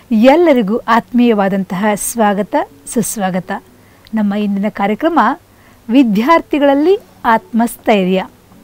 ಎಲ್ಲರಿಗೂ ಆತ್ಮೀಯವಾದಂತಹ ಸ್ವಾಗತ ಸುಸ್ವಾಗತ ನಮ್ಮ ಇಂದಿನ ಕಾರ್ಯಕ್ರಮ ವಿದ್ಯಾರ್ಥಿಗಳಲ್ಲಿ ಆತ್ಮಸ್ಥೈರ್ಯ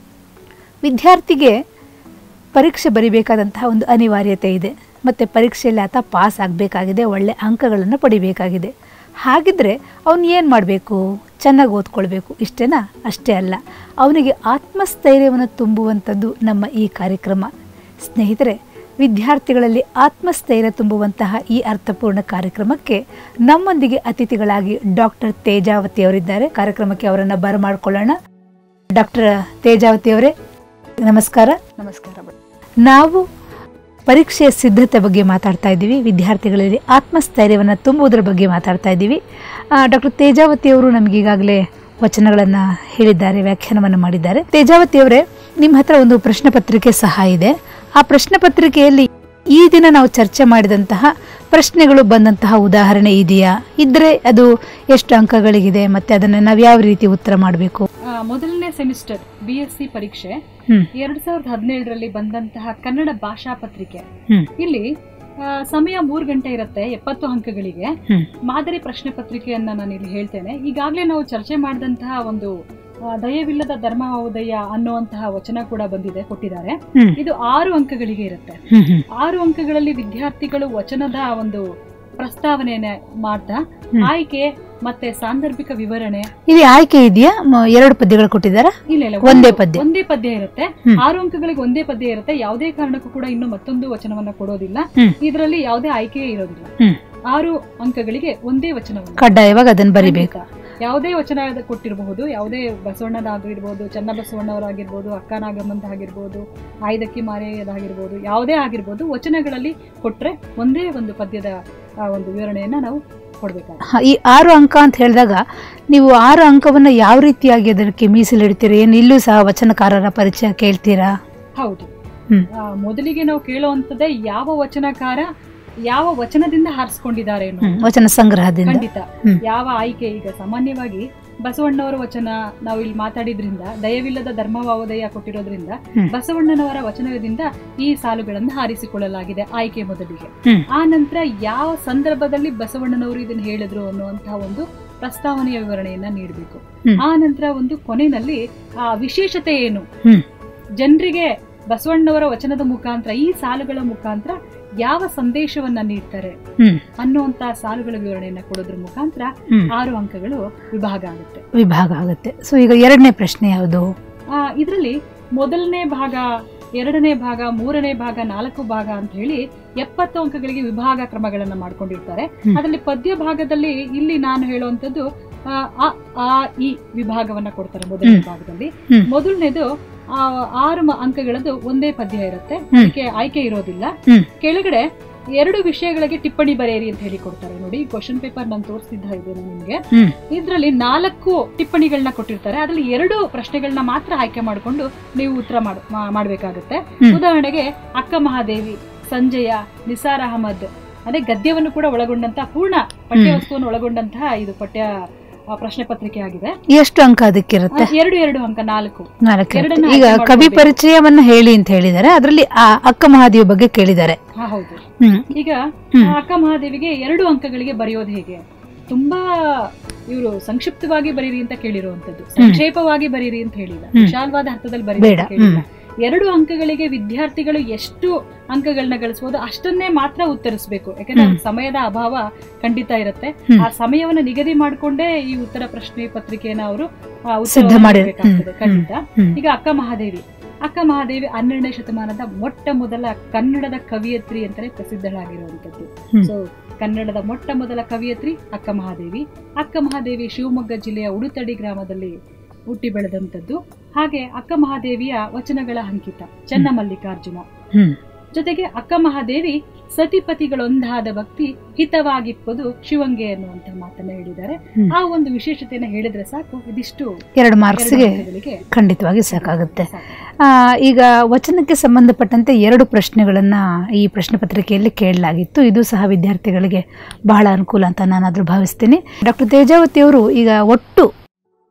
ವಿದ್ಯಾರ್ಥಿಗೆ ಪರೀಕ್ಷೆ ಬರಿಬೇಕಾದಂತಹ ಒಂದು ಅನಿವಾರ್ಯತೆ ಇದೆ ಮತ್ತು ಪರೀಕ್ಷೆಯಲ್ಲಿ ಆತ ಪಾಸ್ ಆಗಬೇಕಾಗಿದೆ ಒಳ್ಳೆ ಅಂಕಗಳನ್ನು ಪಡಿಬೇಕಾಗಿದೆ ಹಾಗಿದ್ರೆ ಅವನು ಏನು ಮಾಡಬೇಕು ಚೆನ್ನಾಗಿ ಓದ್ಕೊಳ್ಬೇಕು ಇಷ್ಟೇನಾ ಅಷ್ಟೇ ಅಲ್ಲ ಅವನಿಗೆ ಆತ್ಮಸ್ಥೈರ್ಯವನ್ನು ತುಂಬುವಂಥದ್ದು ನಮ್ಮ ಈ ಕಾರ್ಯಕ್ರಮ ಸ್ನೇಹಿತರೆ ವಿದ್ಯಾರ್ಥಿಗಳಲ್ಲಿ ಆತ್ಮಸ್ಥೈರ್ಯ ತುಂಬುವಂತಹ ಈ ಅರ್ಥಪೂರ್ಣ ಕಾರ್ಯಕ್ರಮಕ್ಕೆ ನಮ್ಮೊಂದಿಗೆ ಅತಿಥಿಗಳಾಗಿ ಡಾಕ್ಟರ್ ತೇಜಾವತಿ ಅವರಿದ್ದಾರೆ ಕಾರ್ಯಕ್ರಮಕ್ಕೆ ಅವರನ್ನು ಬರಮಾಡ್ಕೊಳ್ಳೋಣ ಡಾಕ್ಟರ್ ತೇಜಾವತಿ ಅವರೇ ನಮಸ್ಕಾರ ನಮಸ್ಕಾರ ಮೇಡಮ್. ನಾವು ಪರೀಕ್ಷೆಯ ಸಿದ್ಧತೆ ಬಗ್ಗೆ ಮಾತಾಡ್ತಾ ಇದ್ದೀವಿ ವಿದ್ಯಾರ್ಥಿಗಳಲ್ಲಿ ಆತ್ಮಸ್ಥೈರ್ಯವನ್ನು ತುಂಬುವುದರ ಬಗ್ಗೆ ಮಾತಾಡ್ತಾ ಇದ್ದೀವಿ ಡಾಕ್ಟರ್ ತೇಜಾವತಿ ಅವರು ನಮಗೀಗಾಗಲೇ ವಚನಗಳನ್ನು ಹೇಳಿದ್ದಾರೆ ವ್ಯಾಖ್ಯಾನವನ್ನು ಮಾಡಿದ್ದಾರೆ ತೇಜಾವತಿ ಅವರೇ ನಿಮ್ಮ ಹತ್ರ ಒಂದು ಪ್ರಶ್ನೆ ಪತ್ರಿಕೆ ಸಹ ಇದೆ ಆ ಪ್ರಶ್ನೆ ಪತ್ರಿಕೆಯಲ್ಲಿ ಈ ದಿನ ನಾವು ಚರ್ಚೆ ಮಾಡಿದಂತಹ ಪ್ರಶ್ನೆಗಳು ಬಂದಂತಹ ಉದಾಹರಣೆ ಇದೆಯಾ ಇದ್ದರೆ ಅದು ಎಷ್ಟು ಅಂಕಗಳಿಗಿದೆ ಮತ್ತು ಅದನ್ನು ನಾವು ಯಾವ ರೀತಿ ಉತ್ತರ ಮಾಡಬೇಕು ಆ, ಮೊದಲನೇ ಸೆಮಿಸ್ಟರ್ ಬಿ ಎಸ್ ಸಿ ಪರೀಕ್ಷೆ ಹ್ಞೂ ಎರಡ್ ಸಾವಿರದ ಹದಿನೇಳರಲ್ಲಿ ಬಂದಂತಹ ಕನ್ನಡ ಭಾಷಾ ಪತ್ರಿಕೆ ಹ್ಞೂ ಇಲ್ಲಿ ಆ, ಸಮಯ ಮೂರು ಗಂಟೆ ಇರುತ್ತೆ ಎಪ್ಪತ್ತು ಅಂಕಗಳಿಗೆ ಹ್ಞೂ ಮಾದರಿ ಪ್ರಶ್ನೆ ಪತ್ರಿಕೆಯನ್ನ ನಾನು ಇಲ್ಲಿ ಹೇಳ್ತೇನೆ ಈಗಾಗಲೇ ನಾವು ಚರ್ಚೆ ಮಾಡಿದಂತಹ ಒಂದು ಆ, ದಯವಿಲ್ಲದ ಧರ್ಮೋದಯ ಅನ್ನುವಂತಹ ವಚನ ಕೂಡ ಬಂದಿದೆ ಕೊಟ್ಟಿದ್ದಾರೆ ಹ್ಞೂ ಇದು ಆರು ಅಂಕಗಳಿಗೆ ಇರುತ್ತೆ ಹ್ಞೂ ಹ್ಞೂ ಆರು ಅಂಕಗಳಲ್ಲಿ ವಿದ್ಯಾರ್ಥಿಗಳು ವಚನದ ಒಂದು ಪ್ರಸ್ತಾವನೆಯನ್ನ ಮಾಡ್ತಾ ಹ್ಮ್. ಆಯ್ಕೆ ಮತ್ತೆ ಸಾಂದರ್ಭಿಕ ವಿವರಣೆ ಇಲ್ಲಿ ಆಯ್ಕೆ ಇದೆಯಾ ಮ- ಎರಡು ಪದ್ಯಗಳು ಕೊಟ್ಟಿದ್ದಾರಾ ಇಲ್ಲ ಇಲ್ಲ ಒಂದೇ ಒಂದು- ಪದ್ಯ. ಒಂದೇ ಪದ್ಯ ಇರುತ್ತೆ ಹ್ಮ್. ಆರು ಅಂಕಗಳಿಗೆ ಒಂದೇ ಪದ್ಯ ಇರುತ್ತೆ ಯಾವುದೇ ಕಾರಣಕ್ಕೂ ಕೂಡ ಇನ್ನು ಮತ್ತೊಂದು ವಚನವನ್ನ ಕೊಡೋದಿಲ್ಲ ಹ್ಮ್. ಇದರಲ್ಲಿ ಯಾವುದೇ ಆಯ್ಕೆಯೇ ಇರೋದಿಲ್ಲ ಹ್ಮ್. ಆರು ಅಂಕಗಳಿಗೆ ಒಂದೇ ವಚನವನ್ನು ಕಡ್ಡಾಯವಾಗಿ ಅದನ್ನು ಬರಿಬೇಕು ಖಂಡಿತ. ಯಾವುದೇ ವಚನ ಕೊಟ್ಟಿರಬಹುದು ಯಾವುದೇ ಬಸವಣ್ಣನಾಗಿರ್ಬೋದು ಚನ್ನಬಸವಣ್ಣವರಾಗಿರ್ಬೋದು ಅಕ್ಕನಾಗಮ್ಮಂತಾಗಿರ್ಬೋದು ಆಯ್ದಕ್ಕಿ ಮಾರೆಯದಾಗಿರ್ಬೋದು ಯಾವುದೇ ಆಗಿರ್ಬೋದು ವಚನಗಳಲ್ಲಿ ಕೊಟ್ರೆ ಒಂದೇ ಒಂದು ಪದ್ಯದ ಆ, ಒಂದು ವಿವರಣೆಯನ್ನ ನಾವು ಕೊಡ್ಬೇಕಾಗುತ್ತೆ ಹ, ಈ ಆರು ಅಂಕ ಅಂತ ಹೇಳಿದಾಗ ನೀವು ಆರು ಅಂಕವನ್ನು ಯಾವ ರೀತಿಯಾಗಿ ಅದಕ್ಕೆ ಮೀಸಲಿಡ್ತೀರಿ ಏನು ಇಲ್ಲೂ ಸಹ ವಚನಕಾರರ ಪರಿಚಯ ಕೇಳ್ತೀರಾ ಹೌದು ಹ್ಮ್. ಆ, ಮೊದಲಿಗೆ ನಾವು ಕೇಳುವಂತದ್ದೇ ಯಾವ ವಚನಕಾರ ಯಾವ ವಚನದಿಂದ ಹಾರಿಸ್ಕೊಂಡಿದ್ದಾರೆ ಅನ್ನೋದು. ಹ್ಮ್, ವಚನ ಸಂಗ್ರಹದಿಂದ ಖಂಡಿತ ಹ್ಮ್. ಯಾವ ಆಯ್ಕೆ ಈಗ ಸಾಮಾನ್ಯವಾಗಿ ಬಸವಣ್ಣವರ ವಚನ ನಾವು ಇಲ್ಲಿ ಮಾತಾಡಿದ್ರಿಂದ ದಯವಿಲ್ಲದ ಧರ್ಮವಾವದಯ ಕೊಟ್ಟಿರೋದ್ರಿಂದ ಹ್ಮ್. ಬಸವಣ್ಣನವರ ವಚನದಿಂದ ಈ ಸಾಲುಗಳನ್ನು ಆರಿಸಿಕೊಳ್ಳಲಾಗಿದೆ ಆಯ್ಕೆ ಮೊದಲಿಗೆ ಹ್ಮ್. ಆ ನಂತರ ಯಾವ ಸಂದರ್ಭದಲ್ಲಿ ಬಸವಣ್ಣನವರು ಇದನ್ನು ಹೇಳಿದ್ರು ಅನ್ನುವಂತಹ ಒಂದು ಪ್ರಸ್ತಾವನೆಯ ವಿವರಣೆಯನ್ನ ನೀಡಬೇಕು ಹ್ಮ್. ಆ ನಂತರ ಒಂದು ಕೊನೆಯಲ್ಲಿ ಆ ವಿಶೇಷತೆ ಏನು ಹ್ಮ್. ಜನರಿಗೆ ಬಸವಣ್ಣವರ ವಚನದ ಮುಖಾಂತರ ಈ ಸಾಲುಗಳ ಮುಖಾಂತರ ಯಾವ ಸಂದೇಶವನ್ನ ನೀಡ್ತಾರೆ ಹ್ಮ್. ಅನ್ನುವಂತ ಸಾಲುಗಳ ವಿವರಣೆಯನ್ನ ಕೊಡೋದ್ರ ಮುಖಾಂತರ ಹ್ಮ್. ಆರು ಅಂಕಗಳು ವಿಭಾಗ ಆಗುತ್ತೆ ವಿಭಾಗ ಆಗುತ್ತೆ ಸೊ ಈಗ ಎರಡನೇ ಪ್ರಶ್ನೆ ಯಾವುದು ಆ ಇದರಲ್ಲಿ ಮೊದಲನೇ ಭಾಗ ಎರಡನೇ ಭಾಗ ಮೂರನೇ ಭಾಗ ನಾಲ್ಕು ಭಾಗ ಅಂತ ಹೇಳಿ ಎಪ್ಪತ್ತು ಅಂಕಗಳಿಗೆ ವಿಭಾಗ ಕ್ರಮಗಳನ್ನ ಮಾಡ್ಕೊಂಡಿರ್ತಾರೆ ಹ್ಮ್. ಅದರಲ್ಲಿ ಪದ್ಯ ಭಾಗದಲ್ಲಿ ಇಲ್ಲಿ ನಾನು ಹೇಳುವಂತದ್ದು ಆ, ಅ ಆ ಇ ವಿಭಾಗವನ್ನ ಕೊಡ್ತಾರೆ ಮೊದಲನೇ ಹ್ಮ್. ಭಾಗದಲ್ಲಿ ಹ್ಮ್. ಮೊದಲನೇದು ಆ, ಆರು ಮ- ಅಂಕಗಳದ್ದು ಒಂದೇ ಪದ್ಯ ಇರುತ್ತೆ ಹ್ಮ್. ಅದಕ್ಕೆ ಆಯ್ಕೆ ಇರೋದಿಲ್ಲ ಹ್ಮ್. ಕೆಳಗಡೆ ಎರಡು ವಿಷಯಗಳಿಗೆ ಟಿಪ್ಪಣಿ ಬರೆಯಿರಿ ಅಂತ ಹೇಳಿ ಕೊಡ್ತಾರೆ ನೋಡಿ ಕ್ವಶನ್ ಪೇಪರ್ ನಾನು ತೋರಿಸ್ತಿದ್ದ ಇದ್ದೇನೆ ನಿಮ್ಗೆ ಹ್ಮ್. ಇದ್ರಲ್ಲಿ ನಾಲ್ಕು ಟಿಪ್ಪಣಿಗಳನ್ನ ಕೊಟ್ಟಿರ್ತಾರೆ ಅದ್ರಲ್ಲಿ ಎರಡು ಪ್ರಶ್ನೆಗಳನ್ನ ಮಾತ್ರ ಆಯ್ಕೆ ಮಾಡಿಕೊಂಡು ನೀವು ಉತ್ತರ ಮಾಡ್- ಮಾ- ಮಾಡ್ಬೇಕಾಗುತ್ತೆ ಹ್ಮ್. ಉದಾಹರಣೆಗೆ ಅಕ್ಕ ಮಹಾದೇವಿ ಸಂಜಯ ನಿಸಾರ್ ಅಹಮದ್ ಅದೇ ಗದ್ಯವನ್ನು ಕೂಡ ಒಳಗೊಂಡಂತಹ ಪೂರ್ಣ ಪಠ್ಯವಸ್ತುವನ್ನು ಒಳಗೊಂಡಂತಹ ಇದು ಪಠ್ಯ ಆ, ಪ್ರಶ್ನೆ ಪತ್ರಿಕೆ ಆಗಿದೆ ಎಷ್ಟು ಅಂಕ ಅದಕ್ಕಿರುತ್ತೆ ಆ, ಎರಡು ಎರಡು ಅಂಕ ನಾಲ್ಕು ನಾಲ್ಕು ಎರಡನ್ನ ಈಗ ಆಯ್ಕೆ ಕವಿ ಮಾಡ್ಕೊಳ್ಬೇಕು. ಪರಿಚಯವನ್ನ ಹೇಳಿ ಅಂತ ಹೇಳಿದ್ದಾರೆ ಅದರಲ್ಲಿ ಆ ಅಕ್ಕ ಮಹಾದೇವಿ ಬಗ್ಗೆ ಕೇಳಿದ್ದಾರೆ ಹಾ ಹೌದು ಹ್ಮ್ ಈಗ ಹ್ಮ್. ಆ ಅಕ್ಕ ಮಹಾದೇವಿಗೆ ಎರಡು ಅಂಕಗಳಿಗೆ ಬರೆಯೋದು ಹೇಗೆ ತುಂಬಾ ಇವರು ಸಂಕ್ಷಿಪ್ತವಾಗಿ ಬರೀರಿ ಅಂತ ಕೇಳಿರುವಂತದ್ದು ಸಂಕ್ಷೇಪವಾಗಿ ಬರೀರಿ ಅಂತ ಹೇಳಿಲ್ಲ ಹ್ಮ್. ವಿಶಾಲವಾದ ಅರ್ಥದಲ್ಲಿ ಬರೀರಿ ಬೇಡ ಅಂತ ಕೇಳಿಲ್ಲ ಹ್ಮ್ ಎರಡು ಅಂಕಗಳಿಗೆ ವಿದ್ಯಾರ್ಥಿಗಳು ಎಷ್ಟು ಅಂಕಗಳನ್ನ ಗಳಿಸಬಹುದು ಅಷ್ಟನ್ನೇ ಮಾತ್ರ ಉತ್ತರಿಸಬೇಕು ಯಾಕಂದ್ರೆ ಹ್ಮ್. ಸಮಯದ ಅಭಾವ ಖಂಡಿತ ಇರುತ್ತೆ ಹ್ಮ್. ಆ ಸಮಯವನ್ನ ನಿಗದಿ ಮಾಡಿಕೊಂಡೇ ಈ ಉತ್ತರ ಪ್ರಶ್ನೆ ಪತ್ರಿಕೆಯನ್ನ ಅವರು ಸಿದ್ಧ ಮಾಡಿ ಮಾಡಬೇಕಾಗ್ತದೆ ಖಂಡಿತ ಹ್ಮ್. ಈಗ ಅಕ್ಕ ಮಹಾದೇವಿ ಅಕ್ಕ ಮಹಾದೇವಿ ಹನ್ನೆರಡನೇ ಶತಮಾನದ ಮೊಟ್ಟ ಮೊದಲ ಕನ್ನಡದ ಕವಿಯತ್ರಿ ಅಂತಾನೆ ಪ್ರಸಿದ್ಧಳಾಗಿರುವಂತದ್ದು ಹ್ಮ್. ಸೊ ಕನ್ನಡದ ಮೊಟ್ಟ ಮೊದಲ ಕವಿಯತ್ರಿ ಅಕ್ಕ ಮಹಾದೇವಿ ಅಕ್ಕ ಮಹಾದೇವಿ ಶಿವಮೊಗ್ಗ ಜಿಲ್ಲೆಯ ಉಡುತಡಿ ಗ್ರಾಮದಲ್ಲಿ ಹುಟ್ಟಿ ಬೆಳೆದಂಥದ್ದು ಹಾಗೆ ಅಕ್ಕ ಮಹಾದೇವಿಯ ವಚನಗಳ ಅಂಕಿತ ಚನ್ನಮಲ್ಲಿಕಾರ್ಜುನ ಹ್ಮ್ ಜೊತೆಗೆ ಅಕ್ಕ ಮಹಾದೇವಿ ಸತಿಪತಿಗಳೊಂದಾದ ಭಕ್ತಿ ಹಿತವಾಗಿಪ್ಪದು ಶಿವಂಗೆ ಅನ್ನುವಂತ ಮಾತನ್ನ ಹೇಳಿದ್ದಾರೆ ಹ್ಮ್. ಆ ಒಂದು ವಿಶೇಷತೆಯನ್ನ ಹೇಳಿದ್ರೆ ಸಾಕು ಇದಿಷ್ಟು ಎರಡು ಎರಡು ಮಾರ್ಕ್ಸ್ಗೆ ಅಂಕಗಳಿಗೆ ಖಂಡಿತವಾಗಿ ಸಾಕಾಗುತ್ತೆ ಸಾಕು. ಆ, ಈಗ ವಚನಕ್ಕೆ ಸಂಬಂಧಪಟ್ಟಂತೆ ಎರಡು ಪ್ರಶ್ನೆಗಳನ್ನು ಈ ಪ್ರಶ್ನೆ ಪತ್ರಿಕೆಯಲ್ಲಿ ಕೇಳಲಾಗಿತ್ತು ಇದು ಸಹ ವಿದ್ಯಾರ್ಥಿಗಳಿಗೆ ಬಹಳ ಅನುಕೂಲ ಅಂತ ನಾನಾದರೂ ಭಾವಿಸ್ತೀನಿ ಡಾಕ್ಟರ್ ತೇಜಾವತಿ ಅವರು ಈಗ ಒಟ್ಟು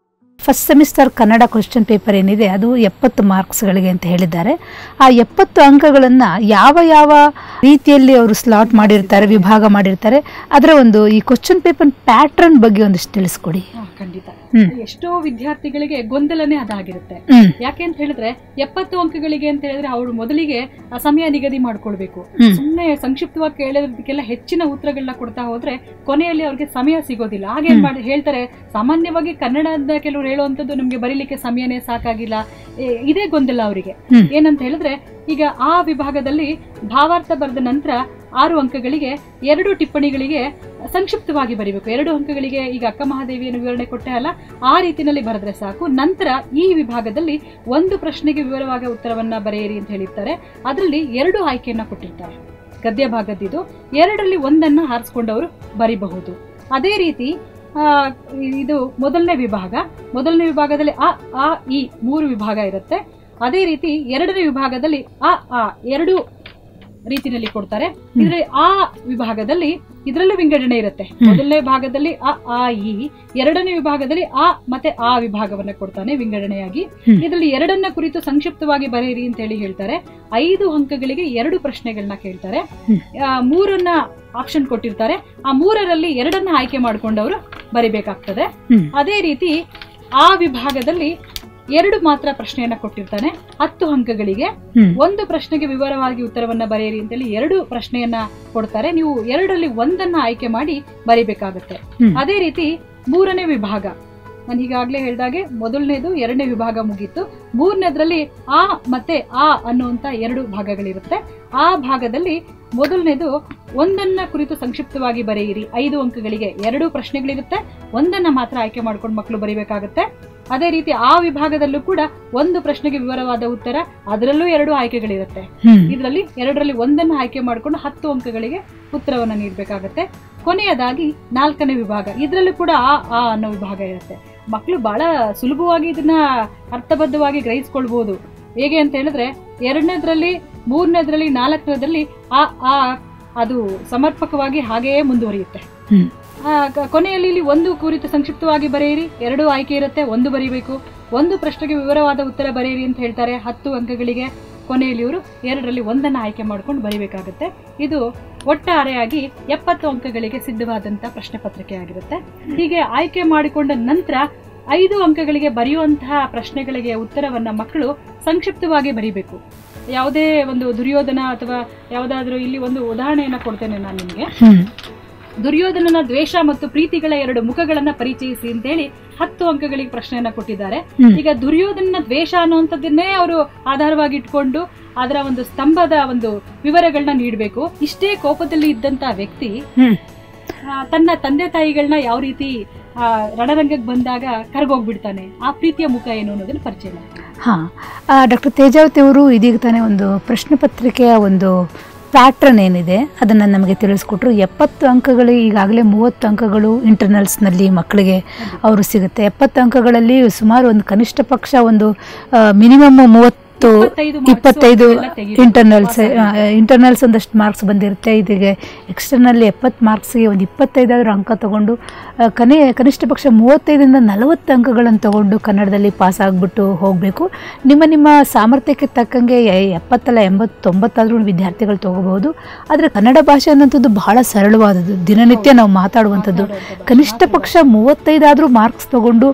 first semester Kannada question paper ಏನಿದೆ ಅದು ಎಪ್ಪತ್ತು ಮಾರ್ಕ್ಸ್ಗಳಿಗೆ ಅಂತ ಹೇಳಿದ್ದಾರೆ ಆ ಎಪ್ಪತ್ತು ಅಂಕಗಳನ್ನು ಯಾವ ಯಾವ ರೀತಿಯಲ್ಲಿ ಅವರು ಸ್ಲಾಟ್ ಮಾಡಿರ್ತಾರೆ ವಿಭಾಗ ಮಾಡಿರ್ತಾರೆ ಅದರ ಒಂದು ಈ ಕ್ವಶನ್ ಪೇಪರ್ ಪ್ಯಾಟ್ರನ್ ಬಗ್ಗೆ ಒಂದಿಷ್ಟು ತಿಳಿಸ್ಕೊಡಿ ಹಾ, ಖಂಡಿತ ಹ್ಮ್. ಎಷ್ಟೋ ವಿದ್ಯಾರ್ಥಿಗಳಿಗೆ ಗೊಂದಲನೇ ಅದಾಗಿರುತ್ತೆ ಹ್ಮ್ ಯಾಕೆ ಅಂತ ಹೇಳಿದ್ರೆ ಎಪ್ಪತ್ತು ಅಂಕಗಳಿಗೆ ಅಂತ ಹೇಳಿದ್ರೆ ಅವರು ಮೊದಲಿಗೆ ಆ ಸಮಯ ನಿಗದಿ ಮಾಡ್ಕೊಳ್ಬೇಕು ಹ್ಮ್. ಸುಮ್ಮನೆ ಸಂಕ್ಷಿಪ್ತವಾಗಿ ಕೇಳೋದಕ್ಕೆಲ್ಲ ಹೆಚ್ಚಿನ ಉತ್ತರಗಳನ್ನ ಕೊಡ್ತಾ ಹೋದ್ರೆ ಕೊನೆಯಲ್ಲಿ ಅವ್ರಿಗೆ ಸಮಯ ಸಿಗೋದಿಲ್ಲ ಹಾಗೇನ್ ಮಾಡಿ ಹೇಳ್ತಾರೆ ಸಾಮಾನ್ಯವಾಗಿ ಕನ್ನಡದ ಕೆಲವರು ಹೇಳುವಂಥದ್ದು ನಮ್ಗೆ ಬರೀಲಿಕ್ಕೆ ಸಮಯನೇ ಸಾಕಾಗಿಲ್ಲ ಏ- ಇದೇ ಗೊಂದಲ ಅವರಿಗೆ ಹ್ಮ್. ಏನಂತ ಹೇಳಿದ್ರೆ ಈಗ ಆ ವಿಭಾಗದಲ್ಲಿ ಭಾವಾರ್ಥ ಬರೆದ ನಂತರ ಆರು ಅಂಕಗಳಿಗೆ ಎರಡು ಟಿಪ್ಪಣಿಗಳಿಗೆ ಸಂಕ್ಷಿಪ್ತವಾಗಿ ಬರೀಬೇಕು ಎರಡು ಅಂಕಗಳಿಗೆ ಈಗ ಅಕ್ಕ ಮಹಾದೇವಿಯನ್ನು ವಿವರಣೆ ಕೊಟ್ಟೆ ಅಲ್ಲ ಆ ರೀತಿಯಲ್ಲಿ ಬರೆದ್ರೆ ಸಾಕು ನಂತರ ಈ ವಿಭಾಗದಲ್ಲಿ ಒಂದು ಪ್ರಶ್ನೆಗೆ ವಿವರವಾದ ಉತ್ತರವನ್ನ ಬರೆಯಿರಿ ಅಂತ ಹೇಳಿರ್ತಾರೆ ಅದರಲ್ಲಿ ಎರಡು ಆಯ್ಕೆಯನ್ನ ಕೊಟ್ಟಿರ್ತಾರೆ ಗದ್ಯ ಭಾಗದ್ದಿದು ಎರಡರಲ್ಲಿ ಒಂದನ್ನ ಆರಿಸ್ಕೊಂಡವರು ಬರಿಬಹುದು ಅದೇ ರೀತಿ ಆ, ಇದು ಮೊದಲನೇ ವಿಭಾಗ ಮೊದಲನೇ ವಿಭಾಗದಲ್ಲಿ ಅ ಆ ಇ ಮೂರು ವಿಭಾಗ ಇರುತ್ತೆ ಅದೇ ರೀತಿ ಎರಡನೇ ವಿಭಾಗದಲ್ಲಿ ಅ ಆ ಎರಡು ರೀತಿನಲ್ಲಿ ಕೊಡ್ತಾರೆ ಇದರಲ್ಲಿ ಆ ವಿಭಾಗದಲ್ಲಿ ಇದರಲ್ಲೂ ವಿಂಗಡಣೆ ಇರುತ್ತೆ ಮೊದಲನೇ ಭಾಗದಲ್ಲಿ ಅ ಆ ಇ ಎರಡನೇ ವಿಭಾಗದಲ್ಲಿ ಆ ಮತ್ತೆ ಆ ವಿಭಾಗವನ್ನ ಕೊಡ್ತಾನೆ ವಿಂಗಡಣೆಯಾಗಿ ಹ್ಮ್. ಇದರಲ್ಲಿ ಎರಡನ್ನ ಕುರಿತು ಸಂಕ್ಷಿಪ್ತವಾಗಿ ಬರೆಯಿರಿ ಅಂತ ಹೇಳಿ ಹೇಳ್ತಾರೆ ಐದು ಅಂಕಗಳಿಗೆ ಎರಡು ಪ್ರಶ್ನೆಗಳನ್ನ ಕೇಳ್ತಾರೆ ಹ್ಮ್. ಆ, ಮೂರನ್ನ ಆಪ್ಷನ್ ಕೊಟ್ಟಿರ್ತಾರೆ ಆ ಮೂರರಲ್ಲಿ ಎರಡನ್ನ ಆಯ್ಕೆ ಮಾಡ್ಕೊಂಡವರು ಬರಿಬೇಕಾಗ್ತದೆ ಹ್ಮ್. ಅದೇ ರೀತಿ ಆ ವಿಭಾಗದಲ್ಲಿ ಎರಡು ಮಾತ್ರ ಪ್ರಶ್ನೆಯನ್ನ ಕೊಟ್ಟಿರ್ತಾನೆ ಹತ್ತು ಅಂಕಗಳಿಗೆ ಹ್ಮ್. ಒಂದು ಪ್ರಶ್ನೆಗೆ ವಿವರವಾಗಿ ಉತ್ತರವನ್ನ ಬರೆಯಿರಿ ಅಂತೇಳಿ ಎರಡು ಪ್ರಶ್ನೆಯನ್ನ ಕೊಡ್ತಾರೆ ನೀವು ಎರಡರಲ್ಲಿ ಒಂದನ್ನ ಆಯ್ಕೆ ಮಾಡಿ ಬರಿಬೇಕಾಗತ್ತೆ ಹ್ಮ್. ಅದೇ ರೀತಿ ಮೂರನೇ ವಿಭಾಗ ನಾನು ಈಗಾಗಲೇ ಹೇಳ್ದಾಗೆ ಮೊದಲನೇದು ಎರಡನೇ ವಿಭಾಗ ಮುಗೀತು ಮೂರನೇದ್ರಲ್ಲಿ ಆ ಮತ್ತೆ ಆ ಅನ್ನುವಂತ ಎರಡು ಭಾಗಗಳಿರುತ್ತೆ ಆ ಭಾಗದಲ್ಲಿ ಮೊದಲನೇದು ಒಂದನ್ನ ಕುರಿತು ಸಂಕ್ಷಿಪ್ತವಾಗಿ ಬರೆಯಿರಿ ಐದು ಅಂಕಗಳಿಗೆ ಎರಡು ಪ್ರಶ್ನೆಗಳಿರುತ್ತೆ ಒಂದನ್ನ ಮಾತ್ರ ಆಯ್ಕೆ ಮಾಡ್ಕೊಂಡು ಮಕ್ಕಳು ಬರಿಬೇಕಾಗುತ್ತೆ ಅದೇ ರೀತಿ ಆ ವಿಭಾಗದಲ್ಲೂ ಕೂಡ ಒಂದು ಪ್ರಶ್ನೆಗೆ ವಿವರವಾದ ಉತ್ತರ ಅದರಲ್ಲೂ ಎರಡು ಆಯ್ಕೆಗಳಿರುತ್ತೆ ಹ್ಮ್. ಇದರಲ್ಲಿ ಎರಡರಲ್ಲಿ ಒಂದನ್ನು ಆಯ್ಕೆ ಮಾಡಿಕೊಂಡು ಹತ್ತು ಅಂಕಗಳಿಗೆ ಉತ್ತರವನ್ನು ನೀಡಬೇಕಾಗತ್ತೆ ಕೊನೆಯದಾಗಿ ನಾಲ್ಕನೇ ವಿಭಾಗ ಇದರಲ್ಲೂ ಕೂಡ ಆ ಆ ಅನ್ನೋ ವಿಭಾಗ ಇರುತ್ತೆ ಮಕ್ಕಳು ಬಹಳ ಸುಲಭವಾಗಿ ಇದನ್ನ ಅರ್ಥಬದ್ಧವಾಗಿ ಗ್ರಹಿಸ್ಕೊಳ್ಬಹುದು ಹೇಗೆ ಅಂತ ಹೇಳಿದ್ರೆ ಎರಡನೇದ್ರಲ್ಲಿ ಮೂರನೇದ್ರಲ್ಲಿ ನಾಲ್ಕನೇದ್ರಲ್ಲಿ ಆ ಆ ಅದು ಸಮರ್ಪಕವಾಗಿ ಹಾಗೆಯೇ ಮುಂದುವರಿಯುತ್ತೆ ಹ್ಮ್. ಆ, ಕ- ಕೊನೆಯಲ್ಲಿ ಇಲ್ಲಿ ಒಂದು ಕುರಿತು ಸಂಕ್ಷಿಪ್ತವಾಗಿ ಬರೆಯಿರಿ ಎರಡು ಆಯ್ಕೆ ಇರುತ್ತೆ ಒಂದು ಬರೀಬೇಕು ಒಂದು ಪ್ರಶ್ನೆಗೆ ವಿವರವಾದ ಉತ್ತರ ಬರೆಯಿರಿ ಅಂತ ಹೇಳ್ತಾರೆ ಹತ್ತು ಅಂಕಗಳಿಗೆ ಕೊನೆಯಲ್ಲಿ ಇವರು ಎರಡರಲ್ಲಿ ಒಂದನ್ನು ಆಯ್ಕೆ ಮಾಡ್ಕೊಂಡು ಬರೀಬೇಕಾಗುತ್ತೆ ಇದು ಒಟ್ಟಾರೆಯಾಗಿ ಎಪ್ಪತ್ತು ಅಂಕಗಳಿಗೆ ಸಿದ್ಧವಾದಂಥ ಪ್ರಶ್ನೆ ಪತ್ರಿಕೆ ಆಗಿರುತ್ತೆ ಹೀಗೆ ಆಯ್ಕೆ ಮಾಡಿಕೊಂಡ ನಂತರ ಐದು ಅಂಕಗಳಿಗೆ ಬರೆಯುವಂತಹ ಪ್ರಶ್ನೆಗಳಿಗೆ ಉತ್ತರವನ್ನ ಮಕ್ಕಳು ಸಂಕ್ಷಿಪ್ತವಾಗಿ ಬರೀಬೇಕು ಯಾವುದೇ ಒಂದು ದುರ್ಯೋಧನ ಅಥವಾ ಯಾವುದಾದ್ರೂ ಇಲ್ಲಿ ಒಂದು ಉದಾಹರಣೆಯನ್ನ ಕೊಡ್ತೇನೆ ನಾನು ನಿಮಗೆ ಹ್ಮ್. ದುರ್ಯೋಧನನ ದ್ವೇಷ ಮತ್ತು ಪ್ರೀತಿಗಳ ಎರಡು ಮುಖಗಳನ್ನ ಪರಿಚಯಿಸಿ ಅಂತೇಳಿ ಹತ್ತು ಅಂಕಗಳಿಗೆ ಪ್ರಶ್ನೆಯನ್ನ ಕೊಟ್ಟಿದ್ದಾರೆ ಹ್ಮ್. ಈಗ ದುರ್ಯೋಧನನ ದ್ವೇಷ ಅನ್ನುವಂಥದ್ದನ್ನೇ ಅವರು ಆಧಾರವಾಗಿ ಇಟ್ಕೊಂಡು ಅದರ ಒಂದು ಸ್ತಂಭದ ಒಂದು ವಿವರಗಳನ್ನ ನೀಡಬೇಕು ಇಷ್ಟೇ ಕೋಪದಲ್ಲಿ ಇದ್ದಂತ ವ್ಯಕ್ತಿ ಹ್ಮ್. ಆ, ತನ್ನ ತಂದೆ ತಾಯಿಗಳನ್ನ ಯಾವ ರೀತಿ ಆ, ರಣರಂಗಕ್ಕೆ ಬಂದಾಗ ಕರ್ಗೋಗ್ಬಿಡ್ತಾನೆ ಆ ಪ್ರೀತಿಯ ಮುಖ ಏನು ಅನ್ನೋದನ್ನ ಪರಿಚಯ ಮಾಡ್ತಾರೆ ಹಾಂ ಡಾಕ್ಟರ್ ತೇಜಾವತಿ ಅವರು ಇದೀಗ ತಾನೇ ಒಂದು ಪ್ರಶ್ನೆ ಪತ್ರಿಕೆಯ ಒಂದು ಪ್ಯಾಟ್ರನ್ ಏನಿದೆ ಅದನ್ನು ನಮಗೆ ತಿಳಿಸ್ಕೊಟ್ರು ಎಪ್ಪತ್ತು ಅಂಕಗಳು ಈಗಾಗಲೇ ಮೂವತ್ತು ಅಂಕಗಳು ಇಂಟರ್ನಲ್ಸ್ನಲ್ಲಿ ಮಕ್ಕಳಿಗೆ ಅವರು ಸಿಗುತ್ತೆ ಎಪ್ಪತ್ತು ಅಂಕಗಳಲ್ಲಿ ಸುಮಾರು ಒಂದು ಕನಿಷ್ಠ ಪಕ್ಷ ಒಂದು ಮಿನಿಮಮ್ ಮೂವತ್ತು ಇಪ್ಪತ್ತೈದು marks ಇಪ್ಪತ್ತೈದು ಎಲ್ಲ ತೆಗಿಬೇಕು. ಇಂಟರ್ನಲ್ಸ್ ಪಾಸ್ ಆಗಿದೆ. ಇಂಟರ್ನಲ್ಸ್ ಒಂದಷ್ಟು ಮಾರ್ಕ್ಸ್ ಬಂದಿರುತ್ತೆ ಇದೀಗ ಎಕ್ಸ್ಟರ್ನಲ್ಲಿ ಎಪ್ಪತ್ತು ಮಾರ್ಕ್ಸ್ಗೆ ಒಂದು ಇಪ್ಪತ್ತೈದಾದ್ರೂ ಅಂಕ ತಗೊಂಡು ಆ, ಕನಿ ಕನಿಷ್ಠ ಪಕ್ಷ ಮೂವತ್ತೈದರಿಂದ ನಲವತ್ತು ಅಂಕಗಳನ್ನು ತಗೊಂಡು ಕನ್ನಡದಲ್ಲಿ ಪಾಸ್ ಆಗಿಬಿಟ್ಟು ಹೋಗಬೇಕು ನಿಮ್ಮ ನಿಮ್ಮ ಸಾಮರ್ಥ್ಯಕ್ಕೆ ತಕ್ಕಂಗೆ ಎ- ಎಪ್ಪತ್ತಲ್ಲ ಎಂಬತ್ತು ತೊಂಬತ್ತಾದ್ರೂ ವಿದ್ಯಾರ್ಥಿಗಳು ತಗೋಬಹುದು ಆದರೆ ಕನ್ನಡ ಭಾಷೆ ಅನ್ನೋಂಥದ್ದು ಬಹಳ ಸರಳವಾದದ್ದು ದಿನನಿತ್ಯ ನಾವು ಮಾತಾಡುವಂಥದ್ದು ಮಾತಾಡುವಂಥದ್ದು. ಕನಿಷ್ಠ ಪಕ್ಷ ಮೂವತ್ತೈದಾದರೂ ಮಾರ್ಕ್ಸ್ ತಗೊಂಡು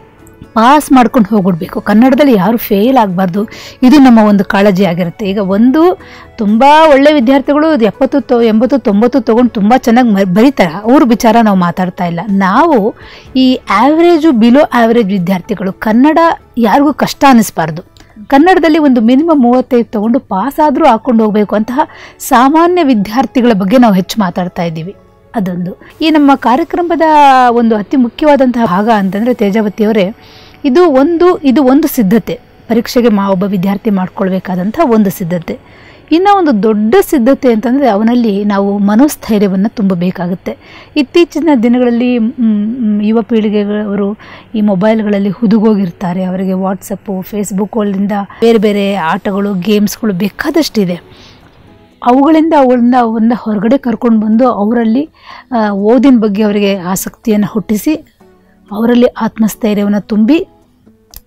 ಪಾಸ್ ಮಾಡ್ಕೊಂಡು ಹೋಗ್ಬಿಡ್ಬೇಕು ಕನ್ನಡದಲ್ಲಿ ಯಾರು ಫೇಲ್ ಆಗಬಾರ್ದು ಇದು ನಮ್ಮ ಒಂದು ಕಾಳಜಿ ಆಗಿರುತ್ತೆ ಈಗ ಒಂದು ತುಂಬ ಒಳ್ಳೆ ವಿದ್ಯಾರ್ಥಿಗಳು ಇದು ಎಪ್ಪತ್ತು ತೊ ಎಂಬತ್ತು ತೊಂಬತ್ತು ತೊಗೊಂಡು ತುಂಬ ಚೆನ್ನಾಗಿ ಮ ಬರೀತಾರೆ ಅವ್ರ ವಿಚಾರ ನಾವು ಮಾತಾಡ್ತಾ ಇಲ್ಲ ನಾವು ಈ ಆ್ಯಾವ್ರೇಜು ಬಿಲೋ ಆ್ಯಾವ್ರೇಜ್ ವಿದ್ಯಾರ್ಥಿಗಳು ಕನ್ನಡ ಯಾರಿಗೂ ಕಷ್ಟ ಅನ್ನಿಸ್ಬಾರ್ದು ಕನ್ನಡದಲ್ಲಿ ಒಂದು ಮಿನಿಮಮ್ ಮೂವತ್ತೈದು ತೊಗೊಂಡು ಪಾಸ್ ಆದರೂ ಹಾಕ್ಕೊಂಡು ಹೋಗಬೇಕು ಅಂತಹ ಸಾಮಾನ್ಯ ವಿದ್ಯಾರ್ಥಿಗಳ ಬಗ್ಗೆ ನಾವು ಹೆಚ್ಚು ಮಾತಾಡ್ತಾ ಇದ್ದೀವಿ ಅದೊಂದು ಈ ನಮ್ಮ ಕಾರ್ಯಕ್ರಮದ ಒಂದು ಅತಿ ಮುಖ್ಯವಾದಂತಹ ಭಾಗ ಅಂತಂದರೆ ತೇಜಾವತಿಯವರೇ ಇದು ಒಂದು ಇದು ಒಂದು ಸಿದ್ಧತೆ ಪರೀಕ್ಷೆಗೆ ಮಾ ಒಬ್ಬ ವಿದ್ಯಾರ್ಥಿ ಮಾಡ್ಕೊಳ್ಬೇಕಾದಂಥ ಒಂದು ಸಿದ್ಧತೆ ಇನ್ನು ಒಂದು ದೊಡ್ಡ ಸಿದ್ಧತೆ ಅಂತಂದರೆ ಅವನಲ್ಲಿ ನಾವು ಮನೋಸ್ಥೈರ್ಯವನ್ನು ತುಂಬಬೇಕಾಗುತ್ತೆ ಇತ್ತೀಚಿನ ದಿನಗಳಲ್ಲಿ ಮ್, ಮ್, ಯುವ ಪೀಳಿಗೆಗಳವರು ಈ ಮೊಬೈಲ್ಗಳಲ್ಲಿ ಹುದುಗೋಗಿರ್ತಾರೆ ಅವರಿಗೆ ವಾಟ್ಸಪ್ಪು ಫೇಸ್ಬುಕ್ಗಳಿಂದ ಬೇರೆ ಬೇರೆ ಆಟಗಳು ಗೇಮ್ಸ್ಗಳು ಬೇಕಾದಷ್ಟಿದೆ ಅವುಗಳಿಂದ ಅವುಗಳಿಂದ ಅವನ್ನ ಹೊರಗಡೆ ಕರ್ಕೊಂಡು ಬಂದು ಅವರಲ್ಲಿ ಆ, ಓದಿನ ಬಗ್ಗೆ ಅವರಿಗೆ ಆಸಕ್ತಿಯನ್ನು ಹುಟ್ಟಿಸಿ ಅವರಲ್ಲಿ ಆತ್ಮಸ್ಥೈರ್ಯವನ್ನು ತುಂಬಿ